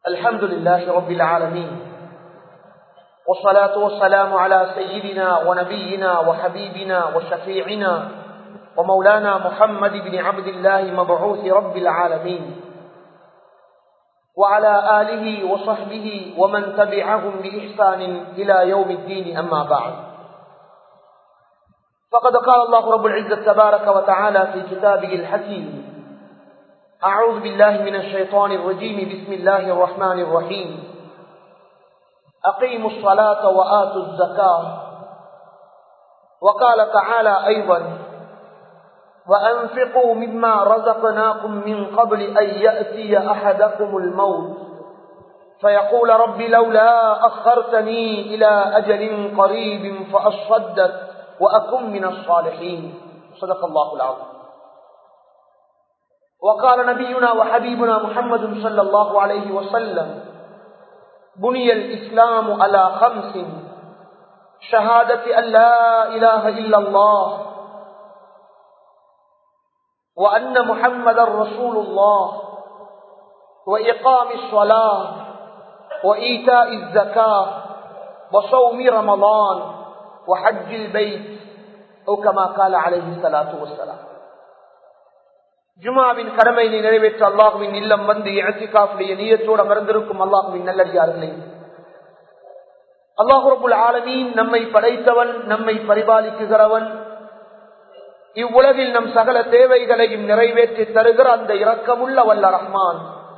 الحمد لله رب العالمين والصلاة والسلام على سيدنا ونبينا وحبيبنا وشفيعنا ومولانا محمد بن عبد الله مبعوث رب العالمين وعلى آله وصحبه ومن تبعهم بإحسان إلى يوم الدين أما بعد فقد قال الله رب العزة تبارك وتعالى في كتابه الحكيم أعوذ بالله من الشيطان الرجيم بسم الله الرحمن الرحيم أقيموا الصلاة وآتوا الزكاة وقال تعالى أيضا وأنفقوا مما رزقناكم من قبل أن يأتي أحدكم الموت فيقول رب لولا أخرتني إلى أجل قريب فأصدق وأكن من الصالحين صدق الله العظيم وقال نبينا وحبيبنا محمد صلى الله عليه وسلم بني الإسلام على خمس شهادة أن لا إله إلا الله وأن محمد رسول الله وإقام الصلاة وإيتاء الزكاة وصوم رمضان وحج البيت أو كما قال عليه الصلاة والسلام ஜுமாவின் கடமையினை நிறைவேற்ற அல்லாஹுவின் இல்லம் வந்து இழத்திக்காப்புடைய நீயத்தோடு அமர்ந்திருக்கும் அல்லாஹுவின் நல்லடியார்களே அல்லாஹுரபுல் ஆலமீன் நம்மை படைத்தவன் நம்மை பரிபாலிக்குகிறவன் இவ்வுலகில் நம் சகல தேவைகளையும் நிறைவேற்றி தருகிற அந்த இரக்கமுள்ள வல்ல ரஹ்மான்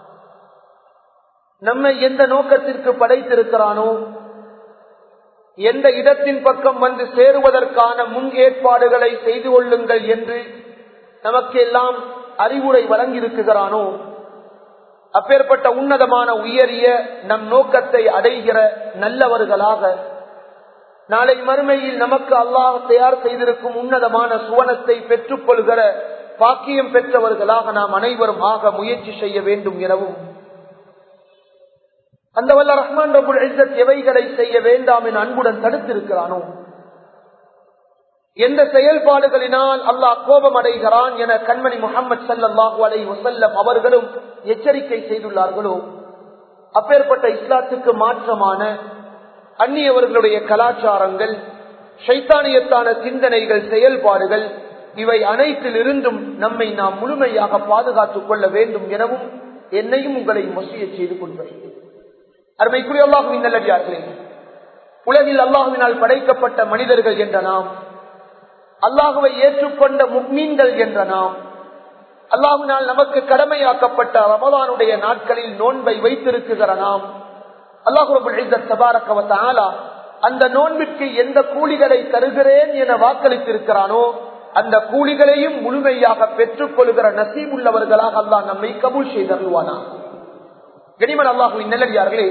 நம்மை எந்த நோக்கத்திற்கு படைத்திருக்கிறானோ எந்த இடத்தின் பக்கம் வந்து சேருவதற்கான முன் ஏற்பாடுகளை செய்து கொள்ளுங்கள் என்று நமக்கெல்லாம் அறிவுரை வழங்கியிருக்கிறானோ அப்பேற்பட்ட உன்னதமான உயரிய நம் நோக்கத்தை அடைகிற நல்லவர்களாக நாளை மறுமையில் நமக்கு அல்லாஹ் தயார் செய்திருக்கும் உன்னதமான சுவனத்தை பெற்றுக் கொள்கிற பாக்கியம் பெற்றவர்களாக நாம் அனைவரும் ஆக முயற்சி செய்ய வேண்டும் எனவும் அந்த வல்ல ரஹ்மான் ரபுல் எவைகளை செய்ய வேண்டாம் என அன்புடன் தடுத்திருக்கிறானோ எந்த செயல்பாடுகளினால் அல்லாஹ் கோபம் அடைகிறான் என கண்மணி முகமது சல்லாஹூ அலை வசல்லம் அவர்களும் எச்சரிக்கை செய்துள்ளார்களோ அப்பேற்பட்ட இஸ்லாத்துக்கு மாற்றமான அந்நியவர்களுடைய கலாச்சாரங்கள் சைத்தானியத்தான சிந்தனைகள் செயல்பாடுகள் இவை அனைத்தில் இருந்தும் நம்மை நாம் முழுமையாக பாதுகாத்துக் கொள்ள வேண்டும் எனவும் என்னையும் உங்களை மொசிய செய்து கொள்கிறேன் அருமைக்குரிய அல்லாஹுவின் நல்லடியார்களே உலகில் அல்லாஹுவினால் படைக்கப்பட்ட மனிதர்கள் என்ற நாம் அல்லாஹுவை ஏற்றுக்கொண்ட முக்மீன்கள் என்ற நாம் அல்லாஹுனால் நமக்கு கடமையாக்கப்பட்ட ரமதானுடைய நாட்களில் நோன்பை வைத்திருக்குகிற நாம் அல்லாஹு அந்த நோன்பிற்கு எந்த கூலிகளை தருகிறேன் என வாக்களித்திருக்கிறானோ அந்த கூலிகளையும் முழுமையாக பெற்றுக் கொள்கிற நசீம் உள்ளவர்களாக அல்லாஹ் நம்மை கபூல் செய்தருவானா கனிமன் அல்லாஹுவின் நல்லடியார்களே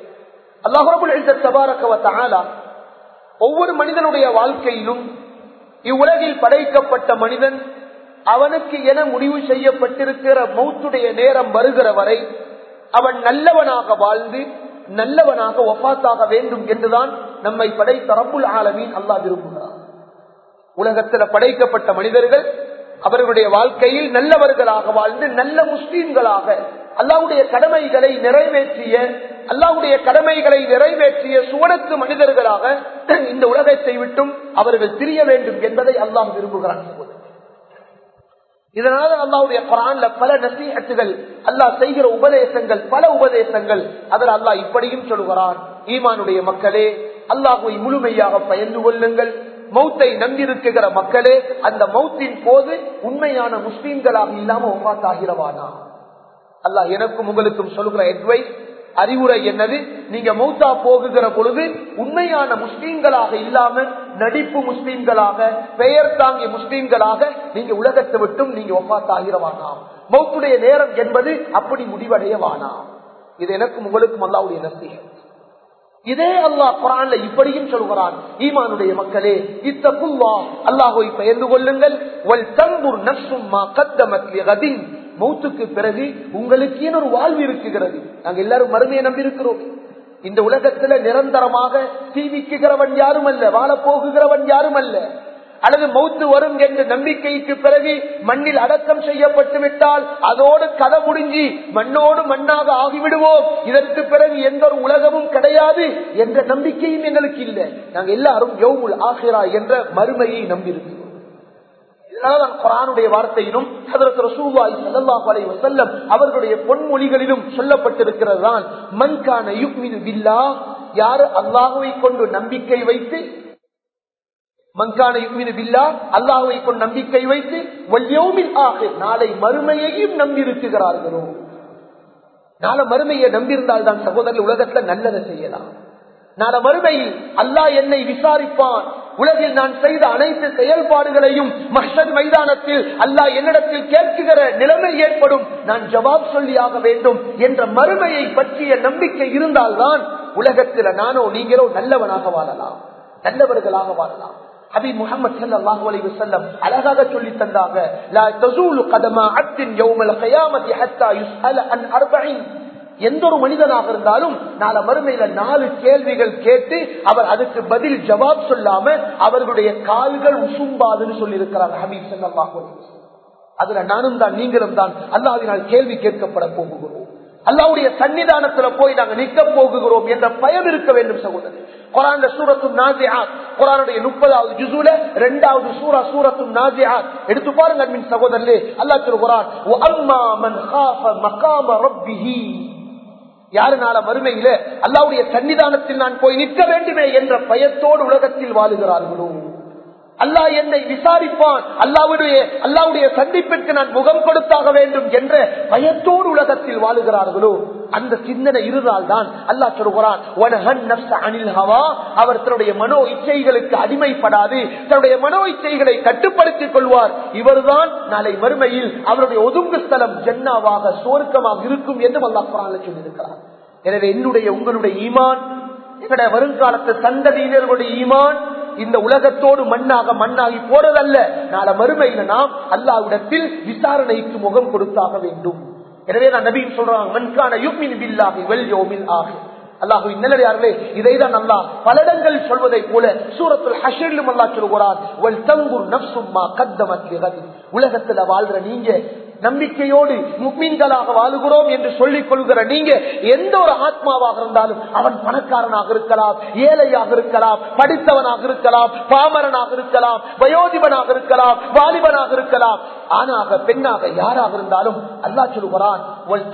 அல்லாஹு ஒவ்வொரு மனிதனுடைய வாழ்க்கையிலும் இவ்வுலகில் படைக்கப்பட்ட மனிதன் அவனுக்கு என முடிவு செய்யப்பட்டிருக்கிற மௌத்துடைய நேரம் வருகிற வரை அவன் நல்லவனாக வாழ்ந்து நல்லவனாக ஒப்பாத்தாக வேண்டும் என்றுதான் நம்மை படைத்த ரப்புல் ஆலமீன் அல்லா விரும்புகிறார் உலகத்தில் படைக்கப்பட்ட மனிதர்கள் அவர்களுடைய வாழ்க்கையில் நல்லவர்களாக வாழ்ந்து நல்ல முஸ்லீம்களாக அல்லாவுடைய கடமைகளை நிறைவேற்றிய அல்லாவுடைய கடமைகளை நிறைவேற்றிய சுவனத்து மனிதர்களாக இந்த உலகத்தை விட்டும் அவர்கள் திரிய வேண்டும் என்பதை அல்லாஹ் விரும்புகிறான் இதனால அல்லாவுடைய குரான்ல பல நசீகத்துகள் அல்லாஹ் செய்கிற உபதேசங்கள் பல உபதேசங்கள் அதில் அல்லாஹ் இப்படியும் சொல்கிறான் ஈமானுடைய மக்களே அல்லாஹுவை முழுமையாக பயந்து கொள்ளுங்கள் மௌத்தை நம்பியிருக்குகிற மக்களே அந்த மௌத்தின் போது உண்மையான முஸ்லீம்களாக இல்லாம ஒப்பாத்தாகிறவானா அல்லாஹ் எனக்கும் உங்களுக்கும் சொல்லுகிற அட்வைஸ் அறிவுரை என்னது நீங்க மௌத்தா போகுகிற பொழுது உண்மையான முஸ்லீம்களாக இல்லாம நடிப்பு முஸ்லீம்களாக பெயர் தாங்கிய முஸ்லீம்களாக நீங்க உலகத்தை விட்டும் நீங்க ஒப்பாத்தாகிறவானாம் மௌத்துடைய நேரம் என்பது அப்படி முடிவடைய வானாம் இது எனக்கும் உங்களுக்கும் அல்லாவுடைய நசீகம் இதே அல்லாஹ் குரான்ல இப்படியும் சொல்கிறான் ஈமானுடைய மக்களே இத்தகுல்லா அல்லாஹை பயந்து கொள்ளுங்கள் மௌத்துக்கு பிறகு உங்களுக்கு ஒரு வாழ்வு இருக்குகிறது நாங்க எல்லாரும் மறுமையை நம்பி இருக்கிறோம் இந்த உலகத்துல நிரந்தரமாக தீவிக்குகிறவன் யாரும் அல்ல வாழ போகுகிறவன் யாரும் அல்ல அல்லது மௌத்து வரும் என்ற நம்பிக்கைக்கு பிறகு மண்ணில் அடக்கம் செய்யப்பட்டு விட்டால் அதோடு கதை முடிஞ்சி மண்ணோடு மண்ணாக ஆகிவிடுவோம் இதற்கு பிறகு எந்த ஒரு உலகமும் கிடையாது என்ற நம்பிக்கையும் எங்களுக்கு இல்லை நாங்கள் எல்லாரும் யோமுல் ஆகிரா என்ற மறுமையை நம்பியிருக்கிறோம் இதனால்தான் குரானுடைய வார்த்தையிலும் அவர்களுடைய பொன்மொழிகளிலும் சொல்லப்பட்டிருக்கிறது தான் மண்கான யுக்மிது பில்லா யாரு அல்லாஹுவை கொண்டு நம்பிக்கை வைத்து மங்கான யுக்மினு பில்லா அல்லாஹுவை கொண்டு நம்பிக்கை வைத்து வல்யோமில் ஆக நாளை மறுமையையும் நம்பியிருக்கிறார்களோ நாளை மறுமையை நம்பியிருந்தால் தான் சகோதரர் உலகத்துல நல்லதை செய்யலாம் நாளை மறுமையில் அல்லாஹ் என்னை விசாரிப்பான் உலகில் நான் செய்த அனைத்து செயல்பாடுகளையும் மஹர் மைதானத்தில் அல்லாஹ் என்னிடத்தில் கேட்குகிற நிலைமை ஏற்படும் நான் ஜவாப் சொல்லியாக வேண்டும் என்ற மறுமையை பற்றிய நம்பிக்கை இருந்தால்தான் உலகத்தில் நானோ நீங்களோ நல்லவனாக வாழலாம் நல்லவர்களாக வாழலாம் அபி முகமது ஸல்லல்லாஹு அலைஹி வஸல்லம் அழகாக சொல்லி தந்தாங்க லா தஸூலு கதமா அப்தின் யௌமல் கியாமத்தி ஹத்தா யுஸ்அல அன் அர்பஈன் எந்த ஒரு மனிதனாக இருந்தாலும் நாளை மறுமையில நாலு கேள்விகள் கேட்டு அவர் அதுக்கு பதில் ஜவாப் சொல்லாம அவர்களுடைய கால்கள் உசும்பாதுன்னு சொல்லி இருக்கிறார் ஹபீப் ஸல்லல்லாஹு அலைஹி வஸல்லம் அதுல நானும் தான் நீங்களும் தான் அல்லாஹ்வினால் கேள்வி கேட்கப்பட போகிறோம் அல்லாவுடைய சன்னிதானத்துல போய் நாங்க நிற்க போகுகிறோம் என்ற பயம் இருக்க வேண்டும் சகோதரர் குரான் சூரத்தும் நாசியாத் குரானுடைய முப்பதாவது ஜுசூல இரண்டாவது சூரா சூரத்தும் நாசியாத் எடுத்து பாருங்க அன்பின் சகோதரர்களே அல்லாஹ் சொல்கிறான் அம்மா மன் காஃப மகாம ரப்பிஹி யாருனால மறுமையில அல்லாவுடைய சன்னிதானத்தில் நான் போய் நிற்க வேண்டுமே என்ற பயத்தோடு உலகத்தில் வாழுகிறார்களோ அல்லாஹ் என்னை விசாரிப்பான் அல்லாவுடைய அல்லாவுடைய சந்திப்பிற்கு நான் முகம் கொடுத்தாக வேண்டும் என்ற பயத்தோடு உலகத்தில் வாழுகிறார்களோ அந்த சிந்தனை இருந்தால் தான் அல்லாஹ் சொல்கிறான் அவர் தன்னுடைய மனோ இச்சைகளுக்கு அடிமைப்படாது தன்னுடைய மனோ இச்சைகளை கட்டுப்படுத்திக் கொள்வார் இவர்தான் நாளை மறுமையில் அவருடைய ஒதுங்கு ஸ்தலம் ஜன்னாவாக சுவர்க்கமாக இருக்கும் என்று அல்லாஹ் குரான் சொல்லியிருக்கிறார் எனவே என்னுடைய உங்களுடைய ஈமான் எங்களுடைய வருங்காலத்து சந்ததியினர்களுடைய ஈமான் இந்த உலகத்தோடு மண்ணாக மண்ணாகி போறதல்ல நாளை மறுமையில நாம் அல்லாவிடத்தில் விசாரணைக்கு முகம் கொடுத்தாக வேண்டும் எனவே நான் நபியும் சொல்றாங்க மண்கான யுக்மின் பில்லாகி வெல் யோமில் ஆகி அல்லாஹு நல்லடியார்களே இதை தான் அல்லா பல இடங்கள் சொல்வதை போல சூரத்துல் ஹஷரிலும் அல்லா சொல்கிறார் உலகத்துல வாழ்ற நீங்க நம்பிக்கையோடு முக்மீன்களாக வாழுகிறோம் என்று சொல்லிக் கொள்கிற நீங்க எந்த ஒரு ஆத்மாவாக இருந்தாலும் அவன் பணக்காரனாக இருக்கலாம் ஏழையாக இருக்கலாம் படித்தவனாக இருக்கலாம் பாமரனாக இருக்கலாம் வயோதிபனாக இருக்கலாம் வாலிபனாக இருக்கலாம் ஆணாக பெண்ணாக யாராக இருந்தாலும் அல்லா சொல்கிறான்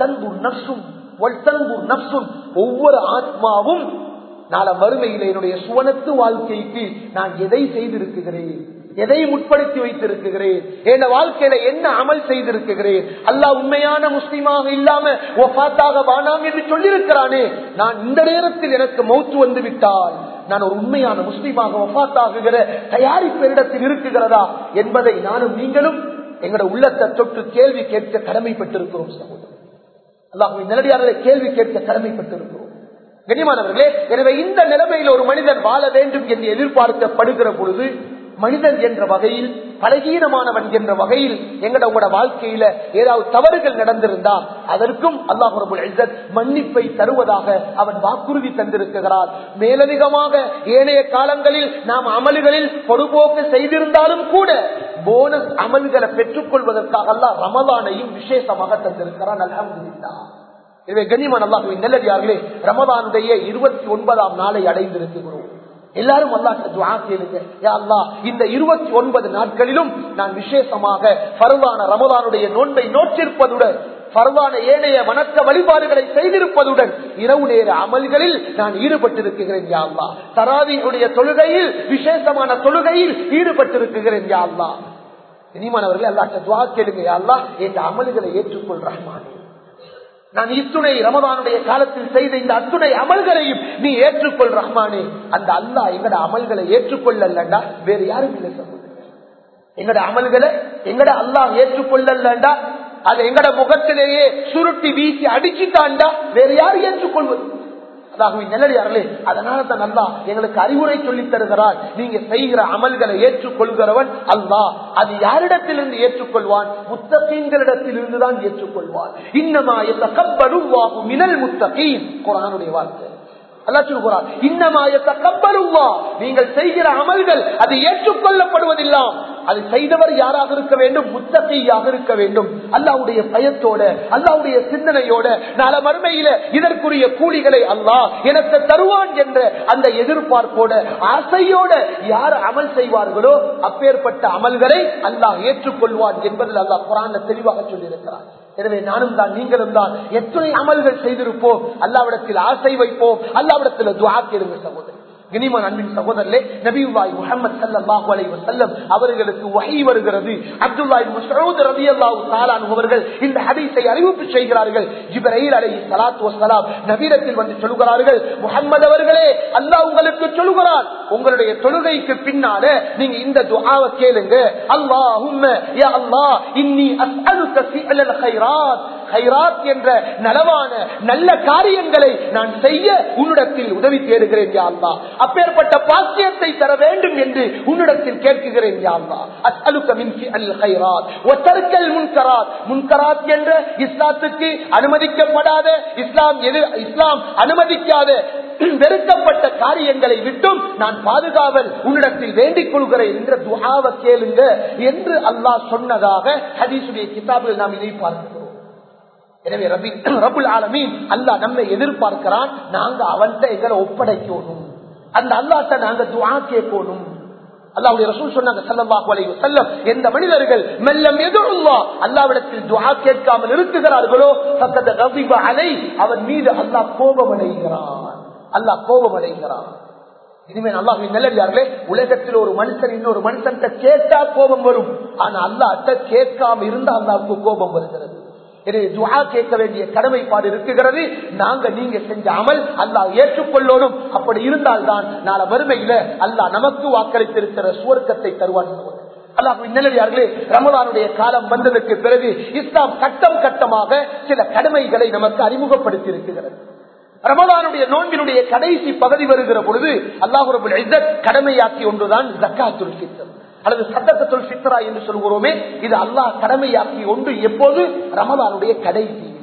ஒவ்வொரு ஆத்மாவும் நாள மறுமையில் என்னுடைய சுவனத்து வாழ்க்கைக்கு நான் எதை செய்திருக்கிறேன் எதை முற்படுத்தி வைத்திருக்கிறேன் என் வாழ்க்கையில என்ன அமல் செய்திருக்கிறேன் அல்லா உண்மையான முஸ்லீமாக இல்லாம ஒஃபாத்தாக வானாம் என்று சொல்லியிருக்கிறானே நான் இந்த நேரத்தில் எனக்கு மௌத்து வந்து விட்டால் நான் ஒரு உண்மையான முஸ்லீமாக ஒஃபாத்தாகுகிற தயாரிப்பு இடத்தில் இருக்குகிறதா என்பதை நானும் நீங்களும் எங்களோட உள்ளத்தை தொட்டு கேள்வி கேட்க கடமைப்பட்டிருக்கிறோம் சகோதரர் அல்லாஹுவின் நிலடியாரரை கேள்வி கேட்க கடமைப்பட்டிருக்கிறோம் கனிமானவர்களே எனவே இந்த நிலைமையில் ஒரு மனிதன் வாழ வேண்டும் என்று எதிர்பார்க்கப்படுகிற பொழுது மனிதன் என்ற வகையில் பலகீனமானவன் என்ற வகையில் எங்கட உங்களோட வாழ்க்கையில ஏதாவது தவறுகள் நடந்திருந்தா அதற்கும் அல்லாஹு மன்னிப்பை தருவதாக அவன் வாக்குறுதி தந்திருக்கிறார் மேலதிகமாக ஏனைய காலங்களில் நாம் அமல்களில் பொறுப்போக்கு செய்திருந்தாலும் கூட போனஸ் அமல்களை பெற்றுக் கொள்வதற்காக அல்லா ரமதானையும் விசேஷமாக தந்திருக்கிறான் அலமதுல்லா எனவே கனிமன் அல்லாஹுவின் நல்லடியார்களே ரமதானுடைய இருபத்தி ஒன்பதாம் நாளை அடைந்திருக்கிறோம் எல்லாரும் அல்லாட்ட துவா கேளுங்க யா அல்லா இந்த இருபத்தி ஒன்பது நாட்களிலும் நான் விசேஷமாக பருவான ரமதானுடைய நோன்பை நோற்றிருப்பதுடன் பருவான ஏனைய வணக்க வழிபாடுகளை செய்திருப்பதுடன் இரவு நேர அமல்களில் நான் ஈடுபட்டிருக்கிறேன் யா அல்லா தராவியுடைய தொழுகையில் விசேஷமான தொழுகையில் ஈடுபட்டிருக்கிறேன் யா அல்லா இனிமானவர்கள் அல்லாட்ட துவா கேளுங்க யா அல்லா என் அமல்களை ஏற்றுக்கொள் ரஹ்மானே நான் இத்துணை ரமதானுடைய காலத்தில் செய்த இந்த அத்துணை அமல்களையும் நீ ஏற்றுக்கொள் ரஹ்மானே அந்த அல்லா எங்கட அமல்களை ஏற்றுக்கொள்ளலண்டா வேறு யாரும் இல்லை சொல்லுங்க எங்கட அமல்களை எங்கட அல்லாஹ் ஏற்றுக்கொள்ளலண்டா அது எங்கட முகத்திலேயே சுருட்டி வீசி அடிச்சுட்டாண்டா வேறு யார் ஏற்றுக்கொள்வது அதாகவே நல்லடியார்களே அதனால தான் அல்லா எங்களுக்கு அறிவுரை சொல்லி தருகிறார் நீங்க செய்கிற அமல்களை ஏற்றுக்கொள்கிறவன் அல்லா அது யாரிடத்திலிருந்து ஏற்றுக்கொள்வான் முத்தகீன்களிடத்திலிருந்து தான் ஏற்றுக்கொள்வான் இன்னமா கப்பருவாகும் மினல் முத்தகீன் குரானுடைய வார்த்தை அல்லா சொல்கிறார் இன்னமாயத்த கப்பருவா நீங்கள் செய்கிற அமல்கள் அது ஏற்றுக்கொள்ளப்படுவதில்லாம் அது செய்தவர் யாராக இருக்க வேண்டும் முத்தகையாக இருக்க வேண்டும் அல்லாவுடைய பயத்தோட அல்லாவுடைய சிந்தனையோட நாள மறுமையில இதற்குரிய கூலிகளை அல்லாஹ் எனக்கு தருவான் என்ற அந்த எதிர்பார்ப்போட ஆசையோட யார் அமல் செய்வார்களோ அப்பேற்பட்ட அமல்களை அல்லாஹ் ஏற்றுக்கொள்வான் என்பதில் அல்லாஹ் குரான் தெளிவாக சொல்லியிருக்கிறார் எனவே நானும் தான் நீங்களும் தான் எத்தனை அமல்கள் செய்திருப்போம் அல்லாவிடத்தில் ஆசை வைப்போம் அல்லாவிடத்தில் துவா கேளுங்க சகோதரி கனிமன் அன்பின் சகோதரர்களே நபிவாய் முகமது சல்லாஹூ அலை வசல்லம் அவர்களுக்கு வகை வருகிறது அப்துல்லாய் முசூத் ரவி அல்லாஹூ தாலான் அவர்கள் இந்த ஹதீஸை அறிவிப்பு செய்கிறார்கள் ஜிப்ரஹீல் அலை சலாத்து வசலாம் நபீரத்தில் வந்து சொல்கிறார்கள் முகமது அவர்களே அல்லாஹ் உங்களுக்கு சொல்கிறார் உங்களுடைய தொழுகைக்கு பின்னால நீங்க இந்த துஆவை கேளுங்க அல்லாஹும்ம யா அல்லாஹ் இன்னி அஸ்அலுக ஃபிஅலல் கைராத் கைராத் என்ற நலவான நல்ல காரியங்களை நான் செய்ய உன்னிடத்தில் உதவி தேடுகிறேன் யா அல்லாஹ் அப்பேற்பட்ட பாக்கியத்தை தர வேண்டும் என்று உன்னிடத்தில் கேட்கிறேன் யா அல்லாஹ் அஸ்அலுக மின் ஃபிஅல் கைராத் வ தர்க்கல் முன்கராத் முன்கராத் என்ற இஸ்லாத்துக்கு அனுமதிக்கப்படாத இஸ்லாம் எது இஸ்லாம் அனுமதிக்காத வெறுக்கப்பட்ட காரியங்களை விட்டும் நான் பாதுகாவல் உன்னிடத்தில் வேண்டிக் கொள்கிறேன் என்ற துஹாவை கேளுங்க என்று அல்லாஹ் சொன்னதாக ஹதீசுடைய கிதாபில் நாம் இதை பார்க்கிறோம் எனவே ரபி ரபுல் ஆலமீன் அல்லாஹ் நம்மை எதிர்பார்க்கிறான் நாங்க அவன்கிட்ட எங்களை ஒப்படைக்கணும் அந்த அல்லாட்ட நாங்க துவா கேட்கணும் அல்லாவுடைய ரசூல் சொன்னாங்க சல்லல்லாஹு அலைஹி வஸல்லம் எந்த மனிதர்கள் மெல்லம் எதுல்லா அல்லாஹ்விடத்தில் துஆ கேட்காமல் இருக்குகிறார்களோ ஃபக்கத் கஸிப அலை அவன் மீது அல்லாஹ் கோபம் அடைகிறான் அல்லாஹ் கோபம் அடைகிறான் இனிமேல் அல்லாஹின் நல்லடியார்களே உலகத்தில் ஒரு மனுஷன் இன்னொரு மனுஷன் கேட்டா கோபம் வரும் ஆனா அல்லாஹ்ட்ட கேட்காம இருந்தா அல்லாஹ்வுக்கு கோபம் வருகிறது எனவே துவா கேட்க வேண்டிய கடமைப்பாடு இருக்குகிறது நாங்க நீங்க செஞ்ச அமல் அல்லாஹ் ஏற்றுக்கொள்ளணும் அப்படி இருந்தால்தான் நாளை வறுமையில அல்லாஹ் நமக்கு வாக்களித்திருக்கிற சுவர்க்கத்தை தருவான் அல்லாஹ் நல்லடியார்களே ரமலானுடைய காலம் வந்ததற்கு பிறகு இஸ்லாம் கட்டம் கட்டமாக சில கடமைகளை நமக்கு அறிமுகப்படுத்தி இருக்கிறது ரமலானுடைய நோன்பினுடைய கடைசி பகுதி வருகிற பொழுது அல்லாஹு கடமையாக்கி ஒன்றுதான் ஜக்காத்துல் ஃபித்ர் அல்லது சத்தத்துல் சித்ரா என்று சொல்கிறோமே இது அல்லாஹ் கடமையாக்கி ஒன்று எப்போது ரமலானுடைய கடைசியில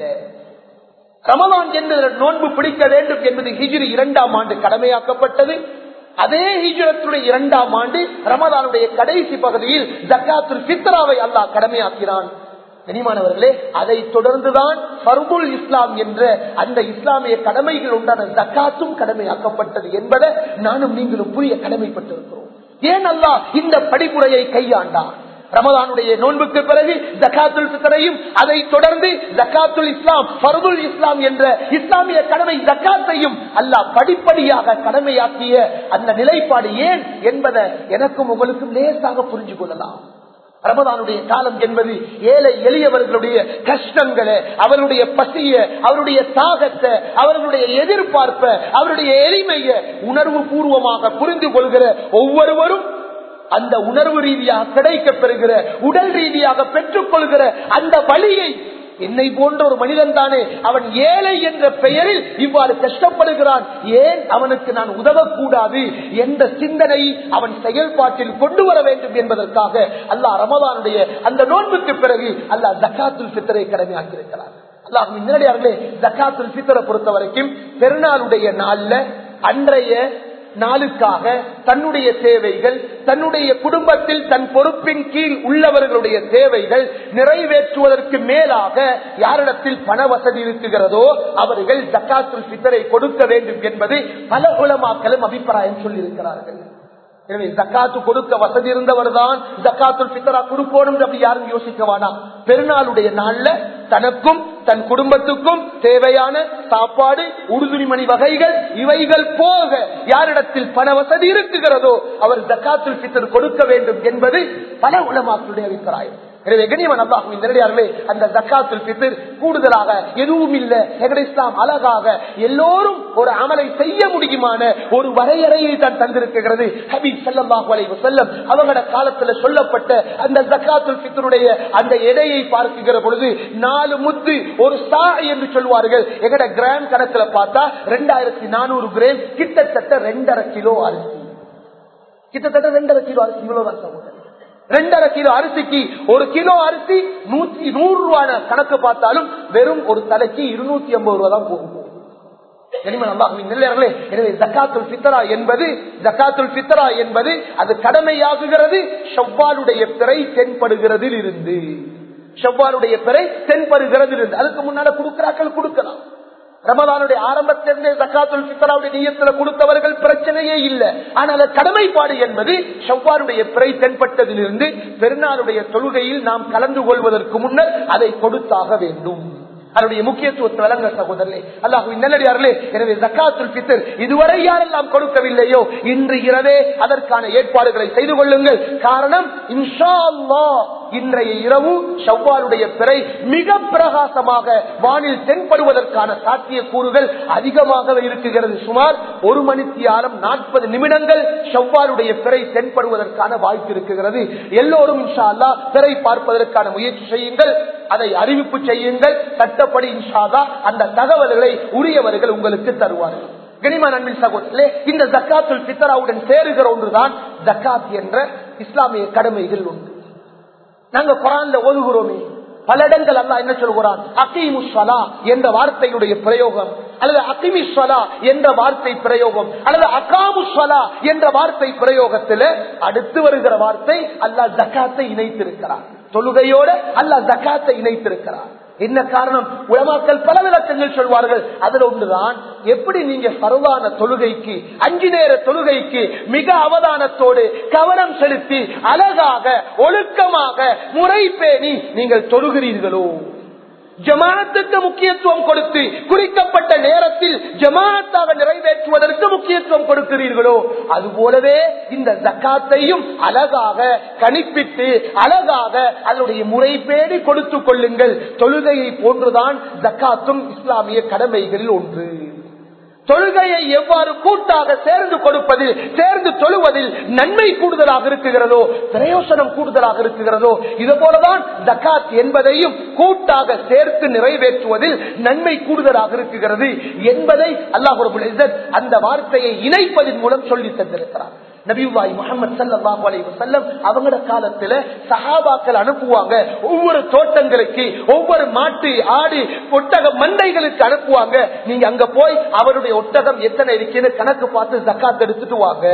ரமலான் என்ற நோன்பு பிடிக்க வேண்டும் என்பது ஹிஜ்ரி இரண்டாம் ஆண்டு கடமையாக்கப்பட்டது அதே ஹிஜரத்துடைய இரண்டாம் ஆண்டு ரமலானுடைய கடைசி பகுதியில் ஜக்காத்துல் சித்ராவை அல்லாஹ் கடமையாக்கிறான் கனிமானவர்களே அதை தொடர்ந்துதான் ஃபர்புல் இஸ்லாம் என்ற அந்த இஸ்லாமிய கடமைகள் உண்டான ஜக்காத்தும் கடமையாக்கப்பட்டது என்பதை நானும் நீங்களும் புரிய கடமைப்பட்டிருக்கிறோம் ஏன் அல்லாஹ் இந்த படிப்புரையை கையாண்டான் ரமதானுடைய நோன்புக்கு பிறகு ஜக்காத்துல் பித்தரையும் அதை தொடர்ந்து ஜக்காத்துல் இஸ்லாம் ஃபர்துல் இஸ்லாம் என்ற இஸ்லாமிய கடமை ஜக்காத்தையும் அல்லாஹ் படிப்படியாக கடமையாக்கிய அந்த நிலைப்பாடு ஏன் என்பதை எனக்கும் உங்களுக்கும் லேசாக புரிஞ்சு கொள்ளலாம் ரமதானுடைய காலம் என்பது ஏழை எளியவர்களுடைய கஷ்டங்களை அவருடைய பசிய அவருடைய தாகத்தை அவர்களுடைய எதிர்பார்ப்ப அவருடைய எளிமைய உணர்வு பூர்வமாக புரிந்து கொள்கிற ஒவ்வொருவரும் அந்த உணர்வு ரீதியாக கிடைக்க பெறுகிற உடல் ரீதியாக பெற்றுக் கொள்கிற அந்த வழியை என்னை போன்ற ஒரு மனிதன் தானே அவன் ஏழை என்ற பெயரில் இவ்வாறு கஷ்டப்படுகிறான் ஏன் அவனுக்கு நான் உதவக்கூடாது என்ற சிந்தனை அவன் செயல்பாட்டில் கொண்டு வர வேண்டும் என்பதற்காக அல்லாஹ் ரமதானுடைய அந்த நோன்புக்கு பிறகு அல்லாஹ் ஜக்காத்துல் சித்தரை கடமையாக்கியிருக்கிறார் அல்லாஹ் நேரடியார்களே ஜக்காத்துல் சித்தரை பொறுத்த வரைக்கும் பெருநாளுடைய நாள்ல அன்றைய நாளுக்காக தன்னுடைய தேவைகள் தன்னுடைய குடும்பத்தில் தன் பொறுப்பின் கீழ் உள்ளவர்களுடைய தேவைகள் நிறைவேற்றுவதற்கு மேலாக யாரிடத்தில் பண வசதி இருக்குகிறதோ அவர்கள் ஜக்காத்துல் பித்தரை கொடுக்க வேண்டும் என்பது பல உலமாக்களும் அபிப்பிராயம் சொல்லியிருக்கிறார்கள் எனவே ஜக்காத்து கொடுக்க வசதி இருந்தவர் தான் ஜக்காத்துல் பித்தரா கொடுக்கணும் அப்படி யாரும் யோசிக்க வேணாம் பெருநாளுடைய நாள்ல தனக்கும் தன் குடும்பத்துக்கும் தேவையான சாப்பாடு உறுதுணிமணி வகைகள் இவைகள் போக யாரிடத்தில் பண வசதி இருக்குகிறதோ அவர் ஜக்காத்துல் பித்தர் கொடுக்க வேண்டும் என்பது பல உலமாக்களுடைய அபிப்பிராயம் எனவே கனிமன் அல்லாஹுவின் நேரடியார்களே அந்த ஜக்காத்துல் பித்தர் கூடுதலாக எதுவும் இல்ல எகட இஸ்லாம் அழகாக எல்லோரும் ஒரு அமலை செய்ய முடியுமான ஒரு வரையறையை தான் தந்திருக்கிறது ஹபீப் சல்லாஹு அலை வசல்லம் அவங்களோட காலத்துல சொல்லப்பட்ட அந்த ஜக்காத்துல் பித்தருடைய அந்த எடையை பார்க்குகிற பொழுது நாலு முத்து ஒரு சா என்று சொல்வார்கள் எங்கட கிராம் கணக்குல பார்த்தா ரெண்டாயிரத்தி நானூறு கிராம் கிட்டத்தட்ட ரெண்டரை கிலோ அரிசி கிட்டத்தட்ட ரெண்டரை கிலோ அரிசி இவ்வளவுதான் சகோதரர் ரெண்டரை கிலோ அரிசிக்கு ஒரு கிலோ அரிசி நூத்தி நூறு ரூபான கணக்கு பார்த்தாலும் வெறும் ஒரு தலைக்கு இருநூத்தி ஐம்பது ரூபா தான் போகும் நிலையர்களே எனவே ஜக்காத்துல் பித்தரா என்பது ஜக்காத்துல் பித்தரா என்பது அது கடமையாகுகிறது செவ்வாலுடைய பிறை தென்படுகிறதில் இருந்து செவ்வாலுடைய பிறை தென்படுகிறதில் இருந்து அதுக்கு முன்னால கொடுக்கிறாக்கள் கொடுக்கலாம் ரமதானுடைய ஆரம்பத்திலிருந்தே ஜக்காத்துல் பித்தராவுடைய நீயத்துல கொடுத்தவர்கள் பிரச்சனையே இல்லை ஆனால் கடமைப்பாடு என்பது செவ்வாருடைய பிறை தென்பட்டதிலிருந்து பெருநாளுடைய தொழுகையில் நாம் கலந்து கொள்வதற்கு முன்னர் அதை கொடுத்தாக வேண்டும் அதனுடைய முக்கியத்துவத்தை வழங்க சகோதரர்களே அல்லாஹு நல்லடியார்களே எனவே ஜக்காத்துல் பித்தர் இதுவரை யாரெல்லாம் கொடுக்கவில்லையோ இன்று இரவே அதற்கான ஏற்பாடுகளை செய்து கொள்ளுங்கள் காரணம் இன்ஷா அல்லாஹ் இன்றைய இரவு செவ்வாலுடைய பிறை மிக பிரகாசமாக வானில் தென்படுவதற்கான சாத்திய கூறுகள் அதிகமாக இருக்குகிறது சுமார் ஒரு மணிக்கு ஆரம் நாற்பது நிமிடங்கள் செவ்வாலுடைய பிறை தென்படுவதற்கான வாய்ப்பு இருக்குகிறது எல்லோரும் இன்ஷா அல்லா பிறை பார்ப்பதற்கான முயற்சி செய்யுங்கள் அதை அறிவிப்பு செய்யுங்கள் சட்டப்படி இன்ஷாதா அந்த தகவல்களை உரியவர்கள் உங்களுக்கு தருவார்கள் கனிமா நன்பின் சகோதரர்களே இந்த ஜக்காத்துல் பித்தராவுடன் சேருகிற ஒன்றுதான் ஜக்காத் என்ற இஸ்லாமிய கடமைகள் ஒன்று நாங்க குரான்ல ஓதுகிறோமே பல இடங்கள் அல்லா என்ன சொல்கிறான் அகிமுஸ்வலா என்ற வார்த்தையுடைய பிரயோகம் அல்லது அகிமிஸ்வலா என்ற வார்த்தை பிரயோகம் அல்லது அகாமுஸ்வலா என்ற வார்த்தை பிரயோகத்தில் அடுத்து வருகிற வார்த்தை அல்லா ஜக்காத்தை இணைத்திருக்கிறார் தொழுகையோட அல்லா ஜக்காத்தை இணைத்திருக்கிறார் என்ன காரணம் உலமாக்கள் பல விளக்கங்கள் சொல்வார்கள் அதில் ஒன்றுதான் எப்படி நீங்க பரவான தொழுகைக்கு அஞ்சு நேர தொழுகைக்கு மிக அவதானத்தோடு கவனம் செலுத்தி அழகாக ஒழுக்கமாக முறை பேணி நீங்கள் தொழுகிறீர்களோ ஜமானத்துக்கு முக்கியத்துவம் கொடுத்து குறிக்கப்பட்ட நேரத்தில் ஜமானத்தாக நிறைவேற்றுவதற்கு முக்கியத்துவம் கொடுக்கிறீர்களோ அது போலவே இந்த ஜக்காத்தையும் அழகாக கணிப்பிட்டு அழகாக அதனுடைய முறைப்பேடி கொடுத்து கொள்ளுங்கள் தொழுகையை போன்றுதான் ஜக்காத்தும் இஸ்லாமிய கடமைகளில் ஒன்று தொழுகையை எவ்வாறு கூட்டாக சேர்ந்து கொடுப்பதில் சேர்ந்து தொழுவதில் நன்மை கூடுதலாக இருக்குகிறதோ பிரயோசனம் கூடுதலாக இருக்குகிறதோ இது போலதான் ஜக்காத் என்பதையும் கூட்டாக சேர்த்து நிறைவேற்றுவதில் நன்மை கூடுதலாக இருக்குகிறது என்பதை அல்லாஹ் அந்த வார்த்தையை இணைப்பதன் மூலம் சொல்லி தந்திருக்கிறார் நபிவாய் முகமது சல்லாஹூ அலி வசல்லம் அவங்களோட காலத்துல சஹாபாக்கள் அனுப்புவாங்க ஒவ்வொரு தோட்டங்களுக்கு ஒவ்வொரு மாட்டு ஆடு ஒட்டக மண்டைகளுக்கு அனுப்புவாங்க நீங்க அங்க போய் அவருடைய ஒட்டகம் எத்தனை இருக்குன்னு கணக்கு பார்த்து ஜக்காத் எடுத்துட்டு வாங்க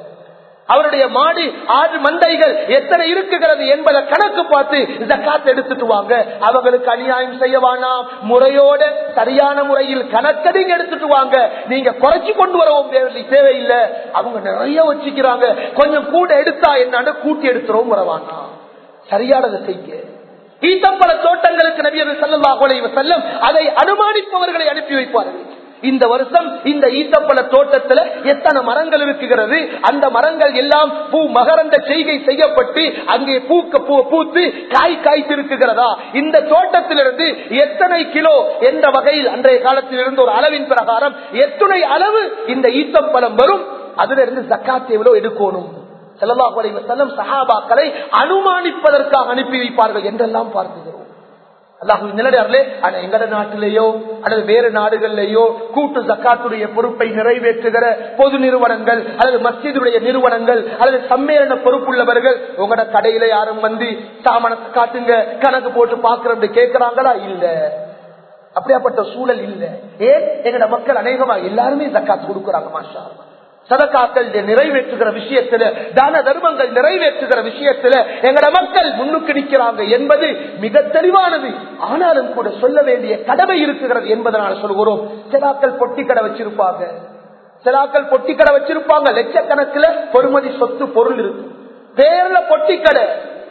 அவருடைய மாடு ஆறு மண்டைகள் எத்தனை இருக்குகிறது என்பதை கணக்கு பார்த்து ஜக்காத் எடுத்துட்டு வாங்க அவங்களுக்கு அநியாயம் செய்ய வேணாம் முறையோட சரியான முறையில் கணக்கடிங்க எடுத்துட்டு வாங்க நீங்க குறைச்சி கொண்டு வரவும் தேவையில்லை அவங்க நிறைய வச்சுக்கிறாங்க கொஞ்சம் கூட எடுத்தா என்னன்னு கூட்டி எடுத்துறோம் வரவானா சரியானதை செய்ய ஈத்தப்பல தோட்டங்களுக்கு நபியர் செல்லம் செல்லும் அதை அனுமானிப்பவர்களை அனுப்பி வைப்பார்கள் இந்த வருஷம் இந்த ஈத்தப்பழ தோட்டத்துல எத்தனை மரங்கள் இருக்குகிறது அந்த மரங்கள் எல்லாம் பூ மகரந்த செய்கை செய்யப்பட்டு அங்கே பூக்க பூ பூத்து காய் காய்த்து இருக்குகிறதா இந்த தோட்டத்திலிருந்து எத்தனை கிலோ என்ற வகையில் அன்றைய காலத்தில் இருந்து ஒரு அளவின் பிரகாரம் எத்தனை அளவு இந்த ஈத்தப்பழம் வரும் அதுல இருந்து ஜக்காத் எவ்வளவு எடுக்கணும் செல்லல்லாஹ் சஹாபாக்களை அனுமானிப்பதற்காக அனுப்பி வைப்பார்கள் என்றெல்லாம் பார்க்கிறோம் அல்லாஹு நிலடியார்களே ஆனா எங்கட நாட்டிலேயோ அல்லது வேறு நாடுகளிலேயோ கூட்டு ஜக்காத்துடைய பொறுப்பை நிறைவேற்றுகிற பொது நிறுவனங்கள் அல்லது மஸ்ஜிதுடைய நிறுவனங்கள் அல்லது சம்மேளன பொறுப்புள்ளவர்கள் உங்களோட கடையில யாரும் வந்து சாமானத்தை காட்டுங்க கணக்கு போட்டு பாக்குறது கேட்கிறாங்களா இல்ல அப்படியாப்பட்ட சூழல் இல்ல ஏன் எங்கட மக்கள் அநேகமா எல்லாருமே ஜக்காத்து கொடுக்குறாங்க மாஷா சதக்காக்கள் நிறைவேற்றுகிற விஷயத்துல தான தர்மங்கள் நிறைவேற்றுகிற விஷயத்துல எங்கட மக்கள் முன்னுக்கு நிற்கிறாங்க என்பது மிக தெளிவானது ஆனாலும் கூட சொல்ல வேண்டிய கடமை இருக்குகிறது என்பதனால் சொல்கிறோம் சிலாக்கள் பொட்டி கடை வச்சிருப்பாங்க சிலாக்கள் பொட்டி கடை வச்சிருப்பாங்க லட்சக்கணக்கில் பொறுமதி சொத்து பொருள் இருக்கும் பேர்ல பொட்டி கடை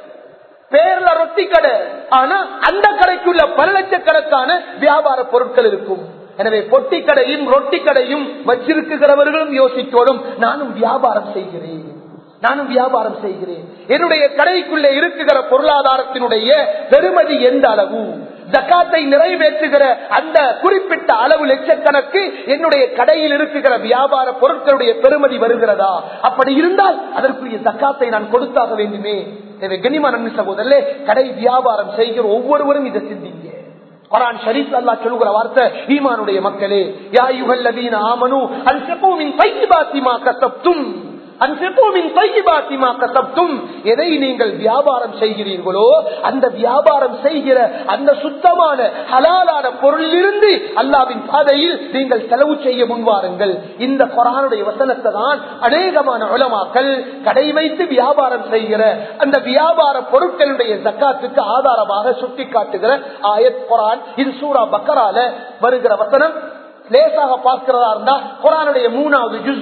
பேர்ல ரொட்டி கடை ஆனா அந்த கடைக்குள்ள பல லட்சக்கணக்கான வியாபார பொருட்கள் இருக்கும் எனவே பொட்டி கடையும் ரொட்டி கடையும் வச்சிருக்கிறவர்களும் யோசிக்கோடும் நானும் வியாபாரம் செய்கிறேன் நானும் வியாபாரம் செய்கிறேன் என்னுடைய கடைக்குள்ளே இருக்குகிற பொருளாதாரத்தினுடைய பெருமதி எந்த அளவு ஜக்காத்தை நிறைவேற்றுகிற அந்த குறிப்பிட்ட அளவு லட்சக்கணக்கு என்னுடைய கடையில் இருக்குகிற வியாபார பொருட்களுடைய பெருமதி வருகிறதா அப்படி இருந்தால் அதற்குரிய ஜக்காத்தை நான் கொடுத்தாக வேண்டுமே எனவே கனிமா நன்றி சகோதரே கடை வியாபாரம் செய்கிற ஒவ்வொருவரும் இதை சிந்திங்க குரான் ஷரீப் அல்லா சொல்லுகிற வார்த்தை ஈமானுடைய மக்களே யா யுகல்லதீன ஆமனு அன்சபூமின் பையிபாத்திமா கசப்தும் எதை நீங்கள் வியாபாரம் செய்கிறீர்களோ அந்த வியாபாரம் செய்கிற அந்த சுத்தமான ஹலாலான பொருளிலிருந்து அல்லாவின் பாதையில் நீங்கள் செலவு செய்ய முன்வாருங்கள் இந்த குரானுடைய வசனத்தை தான் அநேகமான உலமாக்கள் கடை வைத்து வியாபாரம் செய்கிற அந்த வியாபார பொருட்களுடைய ஜக்காத்துக்கு ஆதாரமாக சுட்டி காட்டுகிற ஆயத் குரான் இது சூரா பக்கரால வருகிற வசனம் லேசாக பார்க்கிறதா இருந்தா குரானுடைய மூணாவது ஜுஸ்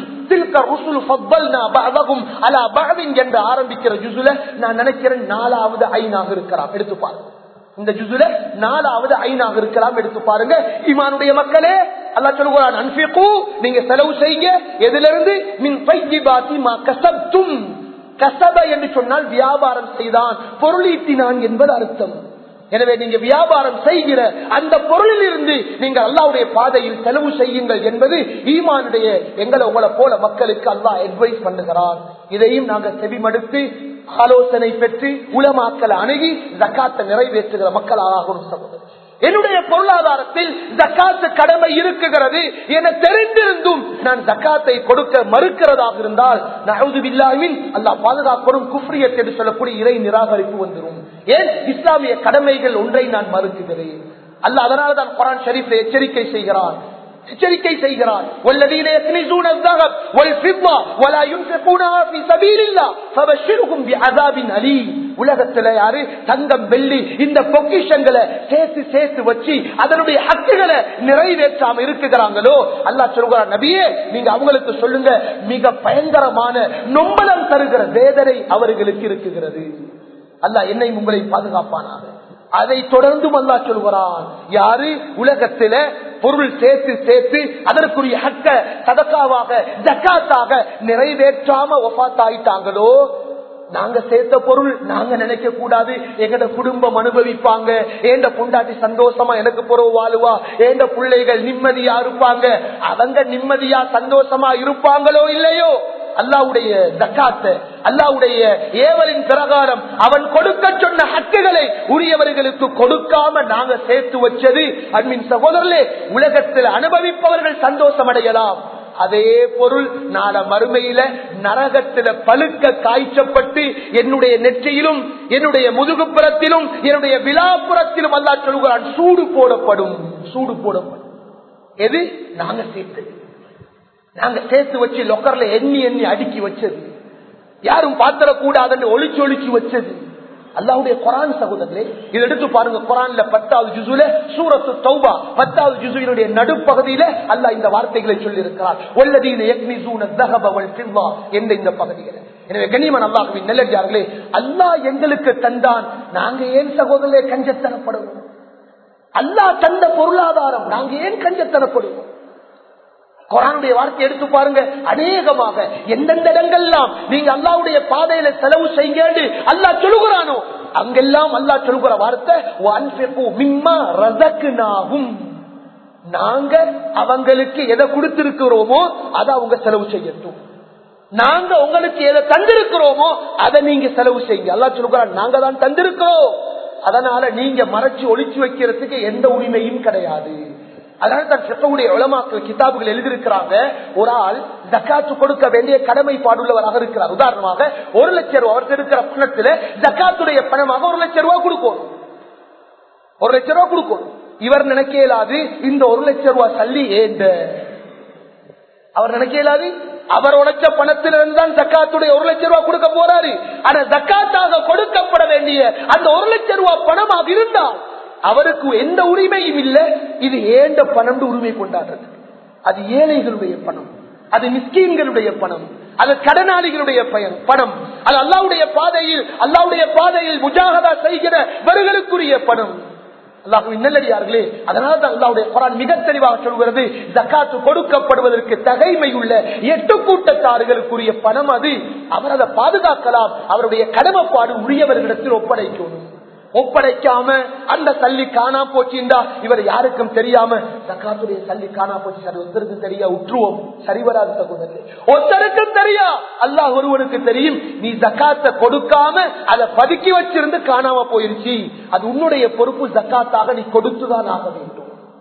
என்று ஆரம்பிக்கிற ஜுசுல நான் நினைக்கிறேன் நாலாவது ஐநாக இருக்கலாம் எடுத்து பாருங்க இந்த ஜுசுல நாலாவது ஐநாக இருக்கலாம் எடுத்து பாருங்க இமானுடைய மக்களே அல்லா சொல்லுகிறான் அன்பிக்கு நீங்க செலவு செய்யுங்க எதுல இருந்து மின் பைஜிபாத்தி மா கசப்தும் கசப என்று சொன்னால் வியாபாரம் செய்தான் பொருளீட்டினான் என்பது அர்த்தம் எனவே நீங்க வியாபாரம் செய்கிற அந்த பொருளில் இருந்து நீங்க அல்லாவுடைய பாதையில் செலவு செய்யுங்கள் என்பது ஈமானுடைய எங்களை உங்களை போல மக்களுக்கு அல்லா அட்வைஸ் பண்ணுகிறார் இதையும் நாங்கள் செவிமடுத்து ஆலோசனை பெற்று உளமாக்கலை அணுகி ஜக்காத்தை நிறைவேற்றுகிற மக்களாகணும் சகோதரர் என்னுடைய பொருளாதாரத்தில் ஜக்காத்து கடமை இருக்குகிறது என தெரிந்திருந்தும் நான் ஜக்காத்தை கொடுக்க மறுக்கிறதாக இருந்தால் நகவுதுவில்லாமின் அல்லா பாதுகாப்படும் குஃப்ரியத் என்று சொல்லக்கூடிய இறை நிராகரிப்பு வந்துடும் ஏன் இஸ்லாமிய கடமைகள் ஒன்றை நான் மறுக்குகிறேன் அல்ல அதனால தான் குரான் ஷரீஃப் எச்சரிக்கை செய்கிறான் எச்சரிக்கை செய்கிறார் والذين يكنزون الذهب والفضة ولا ينفقونها في سبيل الله فبشرهم بعذاب أليم உலகத்துல யாரு தங்கம் வெள்ளி இந்த பொக்கிஷங்களை சேர்த்து சேர்த்து வச்சு அதனுடைய ஹக்குகளை நிறைவேற்றாம இருக்குகிறாங்களோ அல்லா சொல்கிறார் நபியே நீங்க அவங்களுக்கு சொல்லுங்க மிக பயங்கரமான நொம்பலம் தருகிற வேதனை அவர்களுக்கு இருக்குகிறது அல்ல என்னை உங்களை பாதுகாப்பானாக அதை தொடர்ந்தும் அல்லா சொல்கிறான் யாரு உலகத்தில பொருள் சேர்த்து சேர்த்து அதற்குரிய ஹக்க சதக்காவாக ஜக்காத்தாக நிறைவேற்றாம ஒப்பாத்தாயிட்டாங்களோ நாங்க சேர்த்த பொருள் நாங்க நினைக்க கூடாது எங்கட குடும்பம் அனுபவிப்பாங்க ஏண்ட பொண்டாட்டி சந்தோஷமா எனக்கு பொறவு வாழுவா ஏண்ட பிள்ளைகள் நிம்மதியா இருப்பாங்க அவங்க நிம்மதியா சந்தோஷமா இருப்பாங்களோ இல்லையோ அல்லாவுடைய ஜக்காத்த அல்லாவுடைய ஏவலின் பிரகாரம் அவன் கொடுக்க சொன்ன ஹக்குகளை உரியவர்களுக்கு கொடுக்காம நாங்க சேர்த்து வச்சது அன்பின் சகோதரர்களே உலகத்தில் அனுபவிப்பவர்கள் சந்தோஷம் அடையலாம் அதே பொருள் நாள மறுமையில நரகத்தில பழுக்க காய்ச்சப்பட்டு என்னுடைய நெற்றியிலும் என்னுடைய முதுகுப்புறத்திலும் என்னுடைய விழாப்புறத்திலும் அல்லா சொல்கிறான் சூடு போடப்படும் சூடு போடப்படும் எது நாங்க சேர்த்தது நாங்க சேர்த்து வச்சு லொக்கர்ல எண்ணி எண்ணி அடுக்கி வச்சது யாரும் பாத்திரக்கூடாதுன்னு ஒளிச்சு ஒளிச்சு வச்சது அல்லாவுடைய குரான் சகோதரர்களே இதை எடுத்து பாருங்க குரான்ல பத்தாவது ஜுசுல சூரத்து தௌபா பத்தாவது ஜுசுவினுடைய நடுப்பகுதியில அல்லாஹ் இந்த வார்த்தைகளை சொல்லி இருக்கிறார் ஒல்லதீன யக்னிசூன தஹபவல் ஃபில்லா என்ற இந்த பகுதிகளை எனவே கண்ணியமன் அல்லாஹுவின் நல்லடியார்களே அல்லாஹ் எங்களுக்கு தந்தான் நாங்க ஏன் சகோதரர்களே கஞ்சத்தனப்படுவோம் அல்லாஹ் தந்த பொருளாதாரம் நாங்க ஏன் கஞ்சத்தனப்படுவோம் குரானுடைய வார்த்தை எடுத்து பாருங்க அநேகமாக எந்தெந்த இடங்கள்லாம் நீங்க அல்லாவுடைய பாதையில செலவு செய்ய அல்லா சொல்லுகிறானோ அங்கெல்லாம் அல்லா சொல்லுகிற வார்த்தை மிம்மா ரசக்குனாகும் நாங்க அவங்களுக்கு எதை கொடுத்திருக்கிறோமோ அதை அவங்க செலவு செய்யட்டும் நாங்க உங்களுக்கு எதை தந்திருக்கிறோமோ அதை நீங்க செலவு செய்யுங்க அல்லா சொல்லுகிறான் நாங்க தான் தந்திருக்கிறோம் அதனால நீங்க மறைச்சு ஒழிச்சு வைக்கிறதுக்கு எந்த உரிமையும் கிடையாது அதனால தான் செப்பவுடைய உளமாக்கல் கிதாபுகள் எழுதியிருக்கிறாங்க ஒரு ஆள் ஜக்காத்து கொடுக்க வேண்டிய கடமைப்பாடுள்ளவராக இருக்கிறார் உதாரணமாக ஒரு லட்சம் ரூபாய் அவர் இருக்கிற பணத்துல ஜக்காத்துடைய பணமாக ஒரு லட்சம் ரூபாய் கொடுக்கணும் ஒரு லட்சம் ரூபாய் கொடுக்கணும் இவர் நினைக்க இயலாது இந்த ஒரு லட்சம் ரூபாய் சல்லி ஏந்த அவர் நினைக்க இயலாது அவர் உழைச்ச பணத்திலிருந்து தான் ஜக்காத்துடைய ஒரு லட்சம் ரூபாய் கொடுக்க போறாரு ஆனா ஜக்காத்தாக கொடுக்கப்பட வேண்டிய அந்த ஒரு லட்சம் ரூபாய் பணமாக இருந்தால் அவருக்கு எந்த உரிமையும் இல்லை இது ஏண்ட பணம் உரிமை கொண்டாடுறது அது ஏழைகளுடைய பணம் அது மிஸ்கீன்களுடைய பணம் அது கடனாளிகளுடைய பயன் பணம் அது அல்லாவுடைய பாதையில் அல்லாவுடைய பாதையில் முஜாகதா செய்கிறவர்களுக்குரிய பணம் அல்லாஹுவின் நல்லடியார்களே அதனால தான் அல்லாவுடைய குரான் மிக தெளிவாக சொல்கிறது ஜக்காத்து கொடுக்கப்படுவதற்கு தகைமை உள்ள எட்டு கூட்டத்தார்களுக்குரிய பணம் அது அவர் அதை பாதுகாக்கலாம் அவருடைய கடமைப்பாடு உரியவர்களிடத்தில் ஒப்படைக்கணும் ஒப்படைக்காம அந்த சல்லி காணா போச்சுண்டா இவர் யாருக்கும் தெரியாம ஜக்காத்துடைய சல்லி காணா போச்சு சரி ஒருத்தருக்கும் தெரியா உற்றுவோம் சரி வராது சகோதரர் ஒருத்தருக்கும் தெரியா அல்லாஹ் ஒருவனுக்கு தெரியும் நீ ஜக்காத்த கொடுக்காம அதை பதுக்கி வச்சிருந்து காணாம போயிருச்சு அது உன்னுடைய பொறுப்பு ஜக்காத்தாக நீ கொடுத்துதான் ஆக வேண்டும்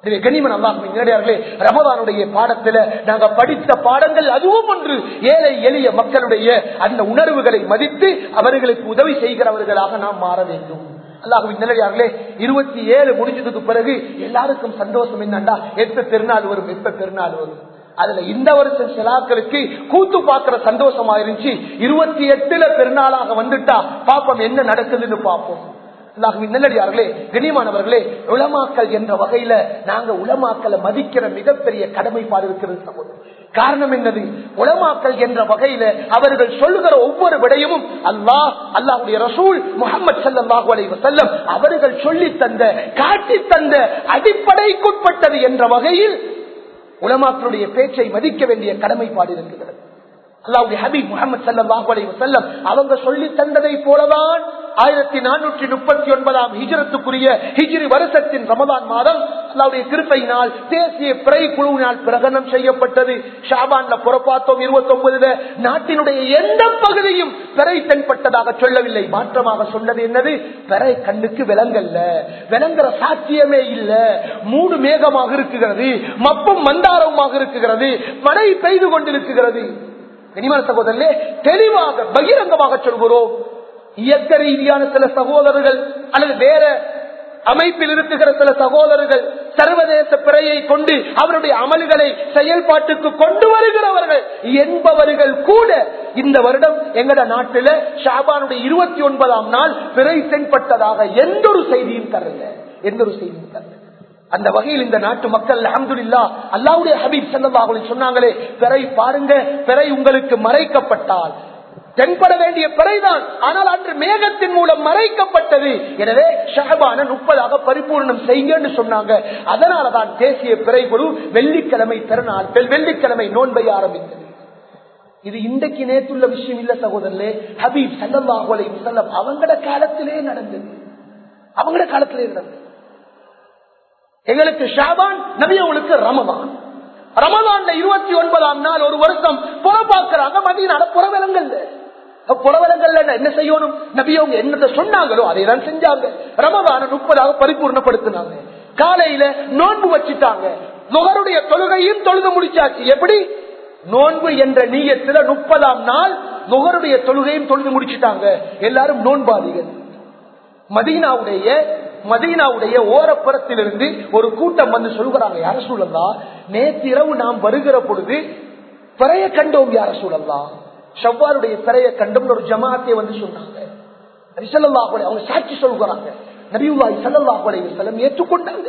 எனவே கனிமன் அல்லாஹுவின் நேரடியார்களே ரமதானுடைய பாடத்துல நாங்க படித்த பாடங்கள் அதுவும் ஒன்று ஏழை எளிய மக்களுடைய அந்த உணர்வுகளை மதித்து அவர்களுக்கு உதவி செய்கிறவர்களாக நாம் மாற வேண்டும் அல்லாஹுவின் நிலையார்களே இருபத்தி ஏழு முடிஞ்சதுக்கு பிறகு எல்லாருக்கும் சந்தோஷம் என்னண்டா எப்ப பெருநாள் வரும் எப்ப பெருநாள் வரும் அதுல இந்த வருஷம் சிலாக்களுக்கு கூத்து பாக்குற சந்தோஷமா இருந்துச்சு இருபத்தி எட்டுல பெருநாளாக வந்துட்டா பாப்போம் என்ன நடக்குதுன்னு பார்ப்போம் அல்லாஹுவின் நல்லடியார்களே கண்ணியமானவர்களே உலமாக்கல் என்ற வகையில நாங்க உலமாக்களை மதிக்கிற மிகப்பெரிய கடமைப்பாடு இருக்கிறது சகோதரர் காரணம் என்னது உலமாக்கல் என்ற வகையில அவர்கள் சொல்லுகிற ஒவ்வொரு விடயமும் அல்லாஹ் அல்லாஹுடைய ரசூல் முகமது சல்லாஹூ அலை வசல்லம் அவர்கள் சொல்லி தந்த காட்டி தந்த அடிப்படைக்குட்பட்டது என்ற வகையில் உலமாக்களுடைய பேச்சை மதிக்க வேண்டிய கடமைப்பாடு இருக்கிறது அல்லாவுடைய ஹபீப் முகமது சல்லாஹூ அலை வசல்லம் அவங்க சொல்லி தந்ததை போலதான் ஆயிரத்தி நானூற்றி முப்பத்தி ஒன்பதாம் ஹிஜரத்துக்குரிய ஹிஜிரி வருஷத்தின் ரமதான் மாதம் அல்லாவுடைய கிருப்பையினால் தேசிய பிறை குழுவினால் பிரகடனம் செய்யப்பட்டது ஷாபான்ல புறப்பாத்தோம் இருபத்தி ஒன்பதுல நாட்டினுடைய எந்த பகுதியும் பிறை தென்பட்டதாக சொல்லவில்லை மாற்றமாக சொன்னது என்னது பிறை கண்ணுக்கு விலங்கல்ல விளங்குற சாத்தியமே இல்ல மூடு மேகமாக இருக்குகிறது மப்பும் மந்தாரமாக இருக்குகிறது மழை பெய்து கொண்டிருக்கிறது கனிமன சகோதரே தெளிவாக பகிரங்கமாக சொல்கிறோம் இயக்க ரீதியான சில சகோதரர்கள் அல்லது வேற அமைப்பில் இருக்குகிற சில சகோதரர்கள் சர்வதேச பிறையை கொண்டு அவருடைய அமல்களை செயல்பாட்டுக்கு கொண்டு வருகிறவர்கள் என்பவர்கள் கூட இந்த வருடம் எங்கட நாட்டில ஷாபானுடைய இருபத்தி ஒன்பதாம் நாள் பிறை தென்பட்டதாக எந்த ஒரு செய்தியும் தரல எந்த ஒரு செய்தியும் தரல அந்த வகையில் இந்த நாட்டு மக்கள் அஹமதுல்லா அல்லாவுடைய ஹபீப் செல்லவாக சொன்னாங்களே பிறை பாருங்க பிறை உங்களுக்கு மறைக்கப்பட்டால் தென்பட வேண்டிய பிறைதான் ஆனால் அன்று மேகத்தின் மூலம் மறைக்கப்பட்டது எனவே ஷஹபான முப்பதாக பரிபூர்ணம் செய்யுங்கன்னு சொன்னாங்க அதனாலதான் தேசிய பிறை குழு வெள்ளிக்கிழமை பிறநாள் வெள்ளிக்கிழமை நோன்பை ஆரம்பித்தது இது இன்றைக்கு நேற்றுள்ள விஷயம் இல்ல சகோதரர்களே ஹபீப் சல்லாஹூ அலை முசல்லம் அவங்கட காலத்திலே நடந்தது அவங்கட காலத்திலே நடந்தது எங்களுக்கு ஷாபான் நபி அவங்களுக்கு ரமதான் ரமதான்ல இருபத்தி ஒன்பதாம் நாள் ஒரு வருஷம் புறப்பாக்குறாங்க மதியனால புறவிலங்கல் புறவிலங்கல்ல என்ன செய்யணும் நபி அவங்க என்னத்தை சொன்னாங்களோ அதை தான் செஞ்சாங்க ரமதான முப்பதாக பரிபூர்ணப்படுத்தினாங்க காலையில நோன்பு வச்சுட்டாங்க நுகருடைய தொழுகையும் தொழுது முடிச்சாச்சு எப்படி நோன்பு என்ற நீயத்துல முப்பதாம் நாள் நுகருடைய தொழுகையும் தொழுது முடிச்சுட்டாங்க எல்லாரும் நோன்பாதிகள் மதீனாவுடைய மதீனாவுடைய ஓரப்புறத்திலிருந்து ஒரு கூட்டம் வந்து சொல்கிறாங்க யார சூழல்லா நேற்றிரவு நாம் வருகிற பொழுது பிறைய கண்டோம் யார சூழல்லா ஷவ்வாருடைய பிறைய கண்டோம் ஒரு ஜமாத்தை வந்து சொன்னாங்க அவங்க சாட்சி சொல்கிறாங்க நபிவாய் சல்லாஹுடைய செல்லம் ஏற்றுக்கொண்டாங்க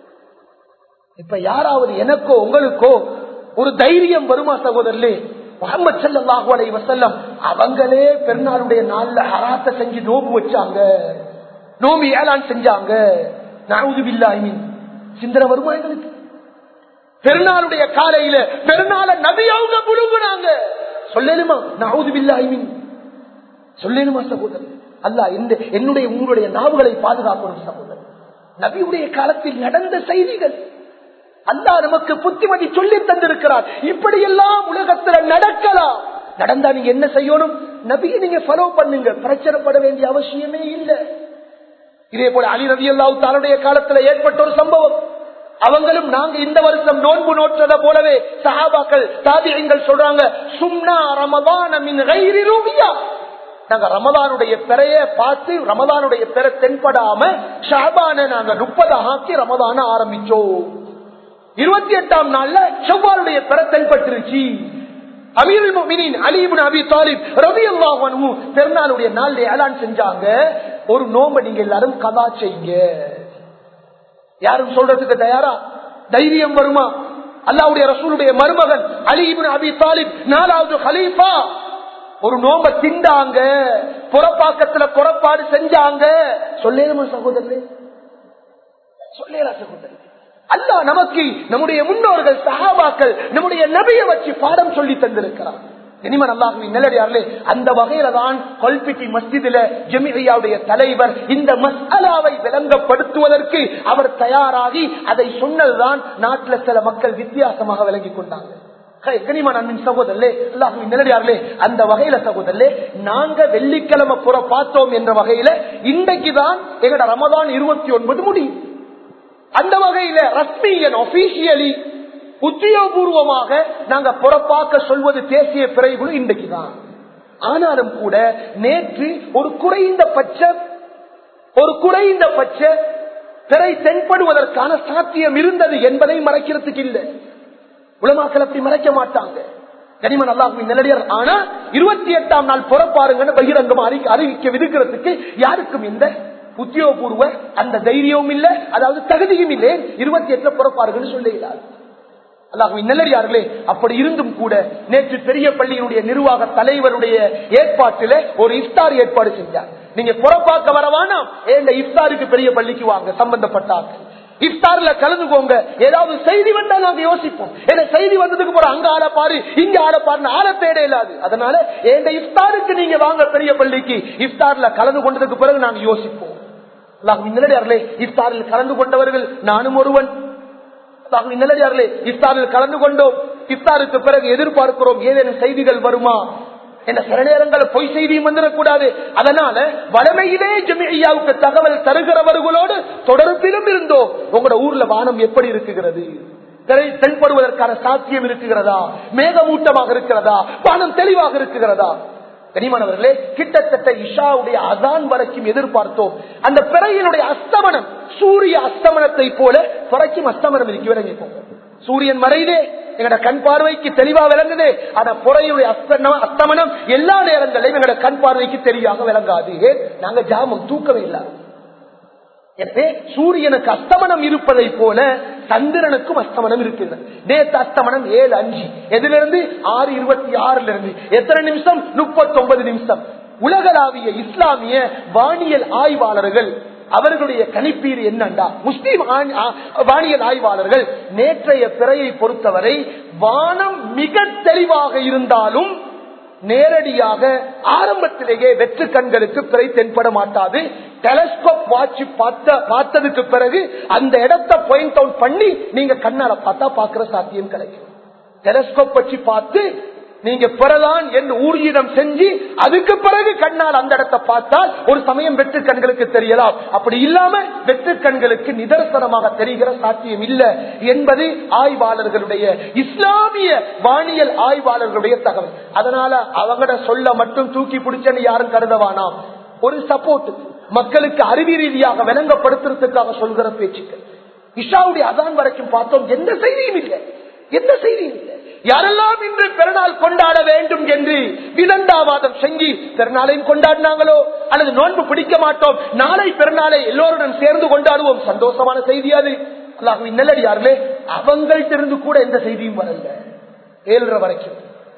இப்ப யாராவது எனக்கோ உங்களுக்கோ ஒரு தைரியம் வருமா சகோதரர்களே முகமது சல்லாஹு அலை வசல்லம் அவங்களே பெருநாளுடைய நாள்ல ஹராத்த செஞ்சு நோம்பு வச்சாங்க நோம்பி ஏலான் செஞ்சாங்க நாவுதுபில்லாயின் சிந்தனை வருமா எங்களுக்கு பெருநாளுடைய காலையில பெருநாள நபி அவங்க புழுங்குனாங்க சொல்லலுமா நாவுதுபில்லாயின் சொல்லலுமா சகோதரர் அல்ல இந்த என்னுடைய உங்களுடைய நாவுகளை பாதுகாக்கணும் சகோதரர் நபியுடைய காலத்தில் நடந்த செய்திகள் அல்லா நமக்கு புத்திமதி சொல்லி தந்திருக்கிறார் இப்படி எல்லாம் உலகத்துல நடக்கலாம் நடந்தா நீங்க என்ன செய்யணும் நபியை நீங்க ஃபாலோ பண்ணுங்க பிரச்சனைப்பட வேண்டிய அவசியமே இல்லை இதே போல அலி ரவி அல்லாவு தன்னுடைய காலத்துல ஏற்பட்ட ஒரு சம்பவம் அவங்களும் நாங்க இந்த வருஷம் நோன்பு நோற்றத போலவே சஹாபாக்கள் தாதியங்கள் சொல்றாங்க சும்னா ரமதான மின் ரூபியா நாங்க ரமதானுடைய பெறைய பார்த்து ரமதானுடைய பெற தென்படாம ஷஹபான நாங்க முப்பது ஆக்கி ரமதான ஆரம்பிச்சோம் இருபத்தி எட்டாம் நாள்ல செவ்வாருடைய பெற தென்பட்டுருச்சு அமீர் அலிபின் அபி தாலிப் ரவி அல்லாஹு பெருநாளுடைய நாள் ஏலான் செஞ்சாங்க ஒரு நோம்ப நீங்க எல்லாரும் கதா செய்யுங்க யாரும் சொல்றதுக்கு தயாரா தைரியம் வருமா அல்லாவுடைய ரசூலுடைய மருமகன் அலிபின் அபி தாலிப் நாலாவது ஹலீஃபா ஒரு நோம்ப திண்டாங்க புறப்பாக்கத்துல புறப்பாடு செஞ்சாங்க சொல்லேருமா சகோதரே சொல்லேரா சகோதரர் அல்லா நமக்கு நம்முடைய முன்னோர்கள் சகாபாக்கள் நம்முடைய நபிய வச்சு பாடம் சொல்லி தந்திருக்கிறார் இனிமன் அல்லாஹுவின் நிலடியார்களே அந்த வகையில தான் கொல்பிட்டி மஸ்ஜிதில ஜெமியாவுடைய தலைவர் இந்த மசாலாவை விளங்கப்படுத்துவதற்கு அவர் தயாராகி அதை சொன்னதுதான் நாட்டில் சில மக்கள் வித்தியாசமாக விளங்கி கொண்டாங்க சகோதரே அந்த வகையில சகோதரே நாங்க வெள்ளிக்கிழமை புற பார்த்தோம் என்ற வகையில இன்றைக்குதான் எங்கட ரமதான் இருபத்தி ஒன்பது முடியும் அந்த வகையில ரஸ்மியன் ஒபிஷியலி உத்தியோகபூர்வமாக நாங்க புறப்பாக்க சொல்வது தேசிய பிறைகுழு இன்றைக்குதான் ஆனாலும் கூட நேற்று ஒரு குறைந்தபட்ச ஒரு குறைந்தபட்ச பிறை தென்படுவதற்கான சாத்தியம் இருந்தது என்பதை மறைக்கிறதுக்கு இல்லை உலமாக்கள் அப்படி மறைக்க மாட்டாங்க கனிமன் அல்லாஹுவின் நிலடியர் ஆனா இருபத்தி எட்டாம் நாள் புறப்பாருங்கன்னு பகிரங்கம் அறி- அறிவிக்க விடுக்கிறதுக்கு யாருக்கும் இந்த உத்தியோகபூர்வ அந்த தைரியமும் இல்ல அதாவது தகுதியும் இல்லை இருபத்தி எட்டுல புறப்பாருங்கன்னு சொல்லுகிறார் அல்லாஹுவின் நல்லடியார்களே அப்படி இருந்தும் கூட நேற்று பெரிய பள்ளியினுடைய நிர்வாக தலைவருடைய ஏற்பாட்டில ஒரு இஃப்தார் ஏற்பாடு செஞ்சார் நீங்க புறப்பாக்க வரவானா இந்த இஃப்தாருக்கு பெரிய பள்ளிக்கு வாங்க சம்பந்தப்பட்டார்கள் இஃப்தார்ல கலந்துக்கோங்க ஏதாவது செய்தி வந்தா நாங்க யோசிப்போம் ஏன்னா செய்தி வந்ததுக்கு போற அங்க ஆள பாரு இங்க ஆள பாருன்னு ஆள தேட இல்லாது அதனால இந்த இஃப்தாருக்கு நீங்க வாங்க பெரிய பள்ளிக்கு இஃப்தார்ல கலந்து கொண்டதுக்கு பிறகு நாங்க யோசிப்போம் அல்லாஹ்வின் நல்லடியார்களே இஃப்தாரில் கலந்து கொண்டவர்கள் நானும் ஒருவன் அல்லாஹ்வின் நல்லடியார்களே இஃப்தாரில் கலந்து கொண்டோம் இஃப்தாருக்கு பிறகு எதிர்பார்க்கிறோம் ஏதேனும் செய்திகள் வருமா என்ற சில நேரங்களில் பொய் செய்தியும் வந்துடக்கூடாது அதனால வளமையிலே ஜமியாவுக்கு தகவல் தருகிறவர்களோடு தொடர்பிலும் இருந்தோம் உங்களோட ஊர்ல வானம் எப்படி இருக்குகிறது திரை தென்படுவதற்கான சாத்தியம் இருக்குகிறதா மேகமூட்டமாக இருக்கிறதா வானம் தெளிவாக இருக்குகிறதா கனிமானவர்களே கிட்டத்தட்ட இஷாவுடைய அதான் வரைக்கும் எதிர்பார்த்தோம் அந்த பிறையினுடைய அஸ்தமனம் சூரிய அஸ்தமனத்தை போல பிறைக்கும் அஸ்தமனம் இருக்கு விளங்கி போங்க சூரியன் மறையுதே எங்கட கண் பார்வைக்கு தெளிவா விளங்குது ஆனா புறையுடைய அஸ்தமனம் அஸ்தமனம் எல்லா நேரங்களிலும் எங்கட கண் பார்வைக்கு தெளிவாக விளங்காது ஏன் நாங்க ஜாமம் தூக்கவே இல்லாது எனவே சூரியனுக்கு அஸ்தமனம் இருப்பதை போல சந்திரனுக்கும் அஸ்தமனம் இருக்கிறது நேற்று அஸ்தமனம் ஏழு அஞ்சு எதிலிருந்து ஆறு இருபத்தி ஆறுல இருந்து எத்தனை நிமிஷம் முப்பத்தி ஒன்பது நிமிஷம் உலகளாவிய இஸ்லாமிய வானியல் ஆய்வாளர்கள் அவர்களுடைய கணிப்பீடு என்னண்டா முஸ்லீம் ஆண்- ஆ- வானியல் ஆய்வாளர்கள் நேற்றைய பிறையை பொறுத்தவரை வானம் மிக தெளிவாக இருந்தாலும் நேரடியாக ஆரம்பத்திலேயே வெற்று கண்களுக்கு பிறை தென்பட மாட்டாது டெலஸ்கோப் வாட்சி பார்த்த பார்த்ததுக்கு பிறகு அந்த இடத்தை பாயிண்ட் அவுட் பண்ணி நீங்க கண்ணால பார்த்தா பாக்குற சாத்தியம் கிடைக்கும் டெலஸ்கோப் வச்சு பார்த்து நீங்க பெறலாம் என்று ஊர்ஜிதம் செஞ்சு அதுக்கு பிறகு கண்ணால் அந்த இடத்தை பார்த்தால் ஒரு சமயம் வெற்று கண்களுக்கு தெரியலாம் அப்படி இல்லாம வெற்று கண்களுக்கு நிதர்சனமாக தெரிகிற சாத்தியம் இல்லை என்பது ஆய்வாளர்களுடைய இஸ்லாமிய வானியல் ஆய்வாளர்களுடைய தகவல் அதனால அவங்கட சொல்ல மட்டும் தூக்கி பிடிச்சன்னு யாரும் கருதவானாம் ஒரு சப்போர்ட் மக்களுக்கு அறிவி ரீதியாக விளங்கப்படுத்துறதுக்காக சொல்கிற பேச்சுக்கள் இஷாவுடைய அதான் வரைக்கும் பார்த்தோம் எந்த செய்தியும் இல்லை எந்த செய்தியும் இல்லை யாரெல்லாம் இன்று பெருநாள் கொண்டாட வேண்டும் என்று விதண்டாவாதம் செஞ்சு பெருநாளையும் கொண்டாடினாங்களோ அல்லது நோன்பு பிடிக்க மாட்டோம் நாளை பெருநாளை எல்லோருடன் சேர்ந்து கொண்டாடுவோம் சந்தோஷமான செய்தி அது அல்லாஹுவின் நல்லடியார்களே அவங்கள்ட்ட இருந்து கூட எந்த செய்தியும் வரல ஏழரை வரைக்கும்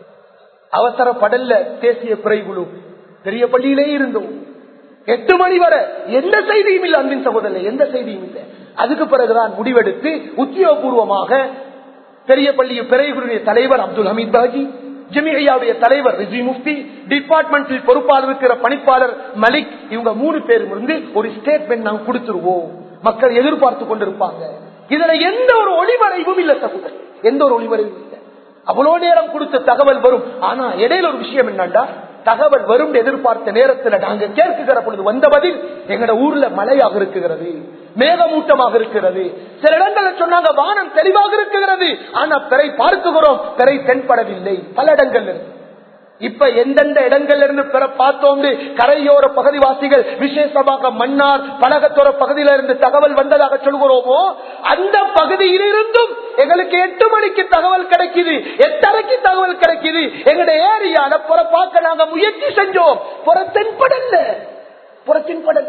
அவசரப்படல தேசிய குறைகுழு பெரிய பள்ளியிலே இருந்தோம் எட்டு மணி வரை எந்த செய்தியும் இல்லை அன்பின் சகோதரர் எந்த செய்தியும் இல்லை அதுக்கு பிறகுதான் முடிவெடுத்து உத்தியோகபூர்வமாக பெரிய பள்ளி பெரிய தலைவர் அப்துல் ஹமீத் பாஜி ஜமியாவுடைய தலைவர் ரிஜி முஃப்தி டிபார்ட்மெண்டில் பொறுப்பாளர் இருக்கிற பணிப்பாளர் மலிக் இவங்க மூணு பேரும் இருந்து ஒரு ஸ்டேட்மெண்ட் நாங்க கொடுத்துருவோம் மக்கள் எதிர்பார்த்து கொண்டிருப்பாங்க இதுல எந்த ஒரு ஒளிமறைவும் இல்ல சகோதரர் எந்த ஒரு ஒளிமறைவும் இல்லை அவ்வளவு நேரம் கொடுத்த தகவல் வரும் ஆனா இடையில ஒரு விஷயம் என்னண்டா தகவல் வரும் எதிர்பார்த்த நேரத்துல நாங்க கேட்குகிற பொழுது வந்த பதில் எங்கட ஊர்ல மழையாக இருக்குகிறது மேகமூட்டமாக இருக்கிறது சில இடங்கள்ல சொன்னாங்க வானம் தெளிவாக இருக்கிறது ஆனா பிறை பார்க்குகிறோம் பிறை தென்படவில்லை பல இடங்கள்ல இருக்கு இப்ப எந்தெந்த இடங்கள்ல இருந்து பெற பார்த்தோம் கரையோர பகுதிவாசிகள் விசேஷமாக மன்னார் பழகத்தோர பகுதியில இருந்து தகவல் வந்ததாக சொல்கிறோமோ அந்த பகுதியில் இருந்தும் எங்களுக்கு எட்டு மணிக்கு தகவல் கிடைக்குது எட்டரைக்கு தகவல் கிடைக்குது எங்களுடைய ஏரியால புற பார்க்க நாங்க முயற்சி செஞ்சோம் புற தென்படல புற தென்படல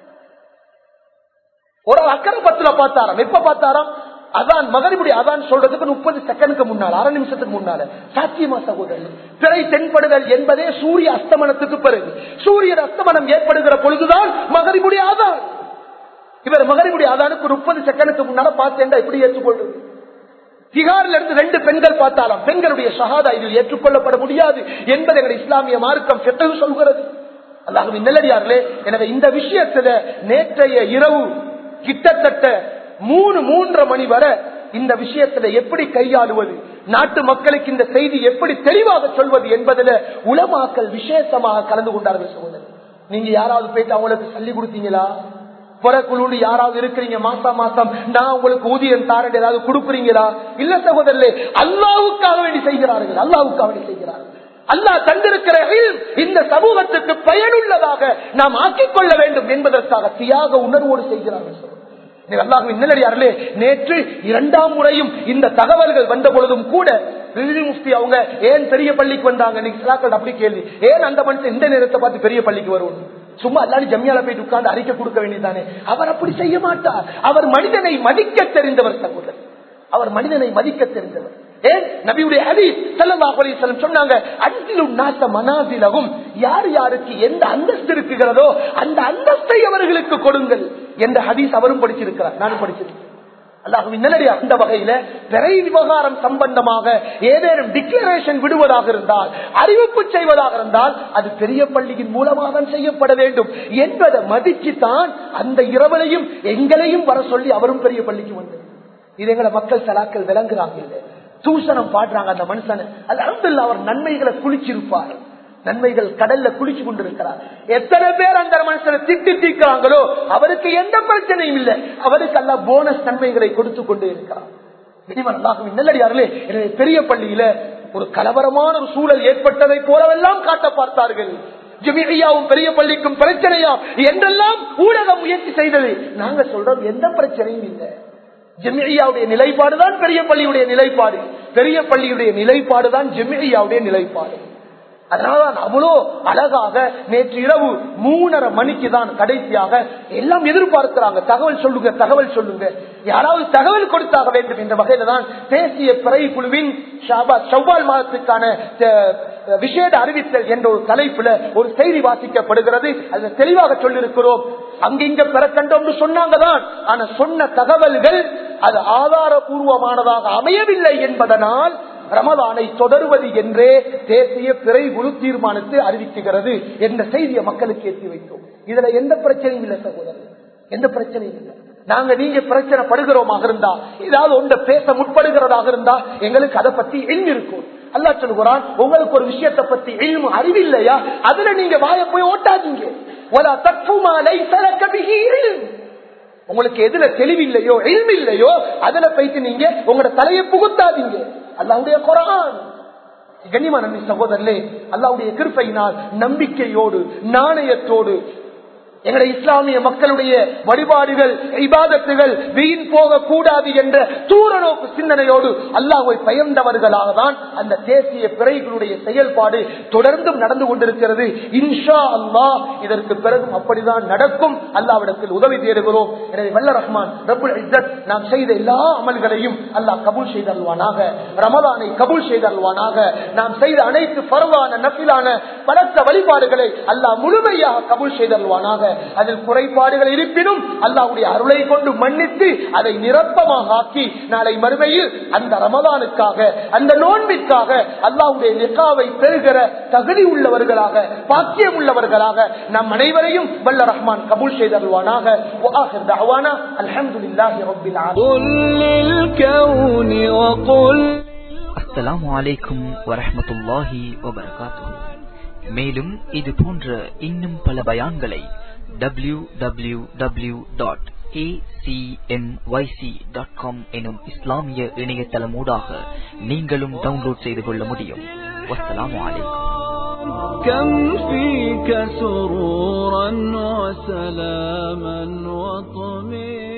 ஒரு அக்கறை பத்துல பார்த்தாராம் எப்ப பார்த்தாராம் அதான் மகரிபுடைய அதான் சொல்றதுக்கு முப்பது செகண்டுக்கு முன்னால அரை நிமிஷத்துக்கு முன்னால சாத்தியமா சகோதரர் பிறை தென்படுதல் என்பதே சூரிய அஸ்தமனத்துக்கு பிறகு சூரிய அஸ்தமனம் ஏற்படுகிற பொழுதுதான் மகரிபுடைய ஆதான் இவர் மகரிபுடைய ஆதானுக்கு முப்பது செகண்டுக்கு முன்னால பார்த்தேன் எப்படி ஏற்றுக்கொள்றது திகாரில் இருந்து ரெண்டு பெண்கள் பார்த்தாலும் பெண்களுடைய சகாதா இதில் ஏற்றுக்கொள்ளப்பட முடியாது என்பது எங்கள் இஸ்லாமிய மார்க்கம் செட்டது சொல்கிறது அல்லாஹுவின் நல்லடியார்களே எனவே இந்த விஷயத்துல நேற்றைய இரவு கிட்டத்தட்ட மூணு மூன்றரை மணி வரை இந்த விஷயத்துல எப்படி கையாளுவது நாட்டு மக்களுக்கு இந்த செய்தி எப்படி தெளிவாக சொல்வது என்பதில் உலமாக்கல் விசேஷமாக கலந்து கொண்டார்கள் சகோதரர் நீங்க யாராவது போயிட்டு அவங்களுக்கு சொல்லி கொடுத்தீங்களா புறக்குழு யாராவது இருக்கிறீங்க மாசம் மாசம் நான் உங்களுக்கு ஊதியம் தாரேன் ஏதாவது கொடுக்குறீங்களா இல்ல சகோதரர்களே அல்லாவுக்காக வேண்டி செய்கிறார்கள் அல்லாவுக்காக வேண்டி செய்கிறார்கள் அல்லாஹ் தந்திருக்கிற இல்ம் இந்த சமூகத்துக்கு பயனுள்ளதாக நாம் ஆக்கிக் கொள்ள வேண்டும் என்பதற்காக தியாக உணர்வோடு செய்கிறார்கள் சகோதரர்களே. அல்லாஹுவின் நல்லடியார்களே நேற்று இரண்டாம் முறையும் இந்த தகவல்கள் வந்த பொழுதும் கூட விருது முஃப்தி அவங்க ஏன் பெரிய பள்ளிக்கு வந்தாங்க இன்னைக்கு சிலாக்கள் அப்படி கேள்வி ஏன் அந்த மனுஷன் இந்த நேரத்தை பார்த்து பெரிய பள்ளிக்கு வரும் சும்மா எல்லாரும் ஜம்மியால போயிட்டு உட்கார்ந்து அறிக்கை கொடுக்க வேண்டியதானே அவர் அப்படி செய்ய மாட்டார் அவர் மனிதனை மதிக்க தெரிந்தவர் சகோதரர் அவர் மனிதனை மதிக்க தெரிந்தவர் ஏன் நபியுடைய ஹதீஸ் ஸல்லல்லாஹு அலைஹி வஸல்லம் சொன்னாங்க அன்றிலும் நாச மனாசிலகும் யார் யாருக்கு எந்த அந்தஸ்து இருக்குகிறதோ அந்த அந்தஸ்தை அவர்களுக்கு கொடுங்கள் என்ற ஹதீஸ் அவரும் படிச்சிருக்கிறார் நானும் படிச்சிருக்கேன் அல்லாஹுவின் நல்லடியா அந்த வகையில பிறை விவகாரம் சம்பந்தமாக ஏதேனும் டிக்ளரேஷன் விடுவதாக இருந்தால் அறிவிப்பு செய்வதாக இருந்தால் அது பெரிய பள்ளியின் மூலமாக தான் செய்யப்பட வேண்டும் என்பதை மதிச்சுத்தான் அந்த இரவலையும் எங்களையும் வர சொல்லி அவரும் பெரிய பள்ளிக்கு வந்தது இது எங்களை மக்கள் சலாக்கள் விளங்குறாங்க இல்ல தூஷணம் பாடுறாங்க அந்த மனுஷன் அது அவர் நன்மைகளை குளிச்சிருப்பார் நன்மைகள் கடல்ல குளிச்சு கொண்டிருக்கிறார் எத்தனை பேர் அந்த மனுஷனை திட்டி தீக்கிறாங்களோ அவருக்கு எந்த பிரச்சனையும் இல்லை அவருக்கு அல்ல போனஸ் நன்மைகளை கொடுத்து கொண்டே இருக்கிறார் இனிமன் அல்லாஹுவின் நல்லடியார்களே எனவே பெரிய பள்ளியில ஒரு கலவரமான ஒரு சூழல் ஏற்பட்டதை போலவெல்லாம் காட்ட பார்த்தார்கள் ஜமியாவும் பெரிய பள்ளிக்கும் பிரச்சனையா என்றெல்லாம் ஊடகம் முயற்சி செய்தது நாங்க சொல்றோம் எந்த பிரச்சனையும் இல்லை ஜெமியாவுடைய நிலைப்பாடுதான் பெரிய பள்ளியுடைய நிலைப்பாடு பெரிய பள்ளியுடைய நிலைப்பாடுதான் ஜெமியாவுடைய நிலைப்பாடு அதனாலதான் அவ்வளோ அழகாக நேற்று இரவு மூணரை மணிக்கு தான் கடைசியாக எல்லாம் எதிர்பார்க்கிறாங்க தகவல் சொல்லுங்க தகவல் சொல்லுங்க யாராவது தகவல் கொடுத்தாக வேண்டும் என்ற வகையில தான் தேசிய பிறை குழுவின் செவ்வால் மாதத்துக்கான விசேட அறிவித்தல் என்ற ஒரு தலைப்புல ஒரு செய்தி வாசிக்கப்படுகிறது அதுல தெளிவாக சொல்லியிருக்கிறோம் அங்கிங்க பெற கண்டோம் சொன்னாங்கதான் ஆனா சொன்ன தகவல்கள் அது ஆதாரபூர்வமானதாக அமையவில்லை என்பதனால் ரமதானை தொடர்வது என்றே தேசிய பிறை குழு தீர்மானத்தை அறிவிக்குகிறது என்ற செய்தியை மக்களுக்கு ஏற்றி வைத்தோம் இதுல எந்த பிரச்சனையும் இல்லை சகோதரர் எந்த பிரச்சனையும் இல்லை நாங்க நீங்க பிரச்சனை படுகிறோமாக இருந்தா ஏதாவது ஒன்ற பேச முற்படுகிறதாக இருந்தா எங்களுக்கு அதை பத்தி எண் இருக்கும் அல்லா சொல்லுகிறான் உங்களுக்கு ஒரு விஷயத்தை பத்தி எல்மு அறிவில்லையா அதுல நீங்க வாய போய் ஓட்டாதீங்க உங்களுக்கு எதுல தெளிவில்லையோ எல்மில்லையோ அதுல போயிட்டு நீங்க உங்களோட தலையை புகுத்தாதீங்க அல்லாவுடைய குரான் கண்ணியமான சகோதரர்களே அல்லாவுடைய கிருப்பையினால் நம்பிக்கையோடு நாணயத்தோடு எங்களுடைய இஸ்லாமிய மக்களுடைய வழிபாடுகள் இபாதத்துகள் வீண் போக கூடாது என்ற தூர நோக்கு சிந்தனையோடு அல்லாஹை பயந்தவர்களாக தான் அந்த தேசிய பிறைகளுடைய செயல்பாடு தொடர்ந்தும் நடந்து கொண்டிருக்கிறது இன்ஷா அல்லாஹ் இதற்கு பிறகும் அப்படிதான் நடக்கும் அல்லாவிடத்தில் உதவி தேடுகிறோம் எனவே வல்ல ரஹ்மான் ரபுல் இஸ்ஸத் நாம் செய்த எல்லா அமல்களையும் அல்லாஹ் கபூல் செய்தல்வானாக ரமதானை கபூல் செய்தல்வானாக நாம் செய்த அனைத்து பரவான நப்பிலான பலத்த வழிபாடுகளை அல்லாஹ் முழுமையாக கபூல் செய்தல்வானாக அதில் குறைபாடுகள் இருப்பினும் அல்லாவுடைய அருளை கொண்டு மன்னித்து அதை நிரப்பமாக ஆக்கி நாளை மறுமையில் அந்த ரமதானுக்காக அந்த நோன்பிற்காக அல்லாவுடைய நிக்காவை பெறுகிற தகுதி உள்ளவர்களாக பாக்கியம் உள்ளவர்களாக நம் அனைவரையும் வல்ல ரஹ்மான் கபூல் செய்தருவானாக அல்ஹம்துலில்லாஹி ரப்பில் அஸ்ஸலாமு அலைக்கும் வரஹ்மத்துல்லாஹி வபரகாத்துஹு மேலும் இது போன்ற இன்னும் பல பயான்களை W W W dot acmyc.com எனும் இஸ்லாமிய இணையதளமூடாக நீங்களும் டவுன்லோட் செய்து கொள்ள முடியும் வஸ்ஸலாமு அலைக்கும் كم فيك سرورا وسلاما وطمئنا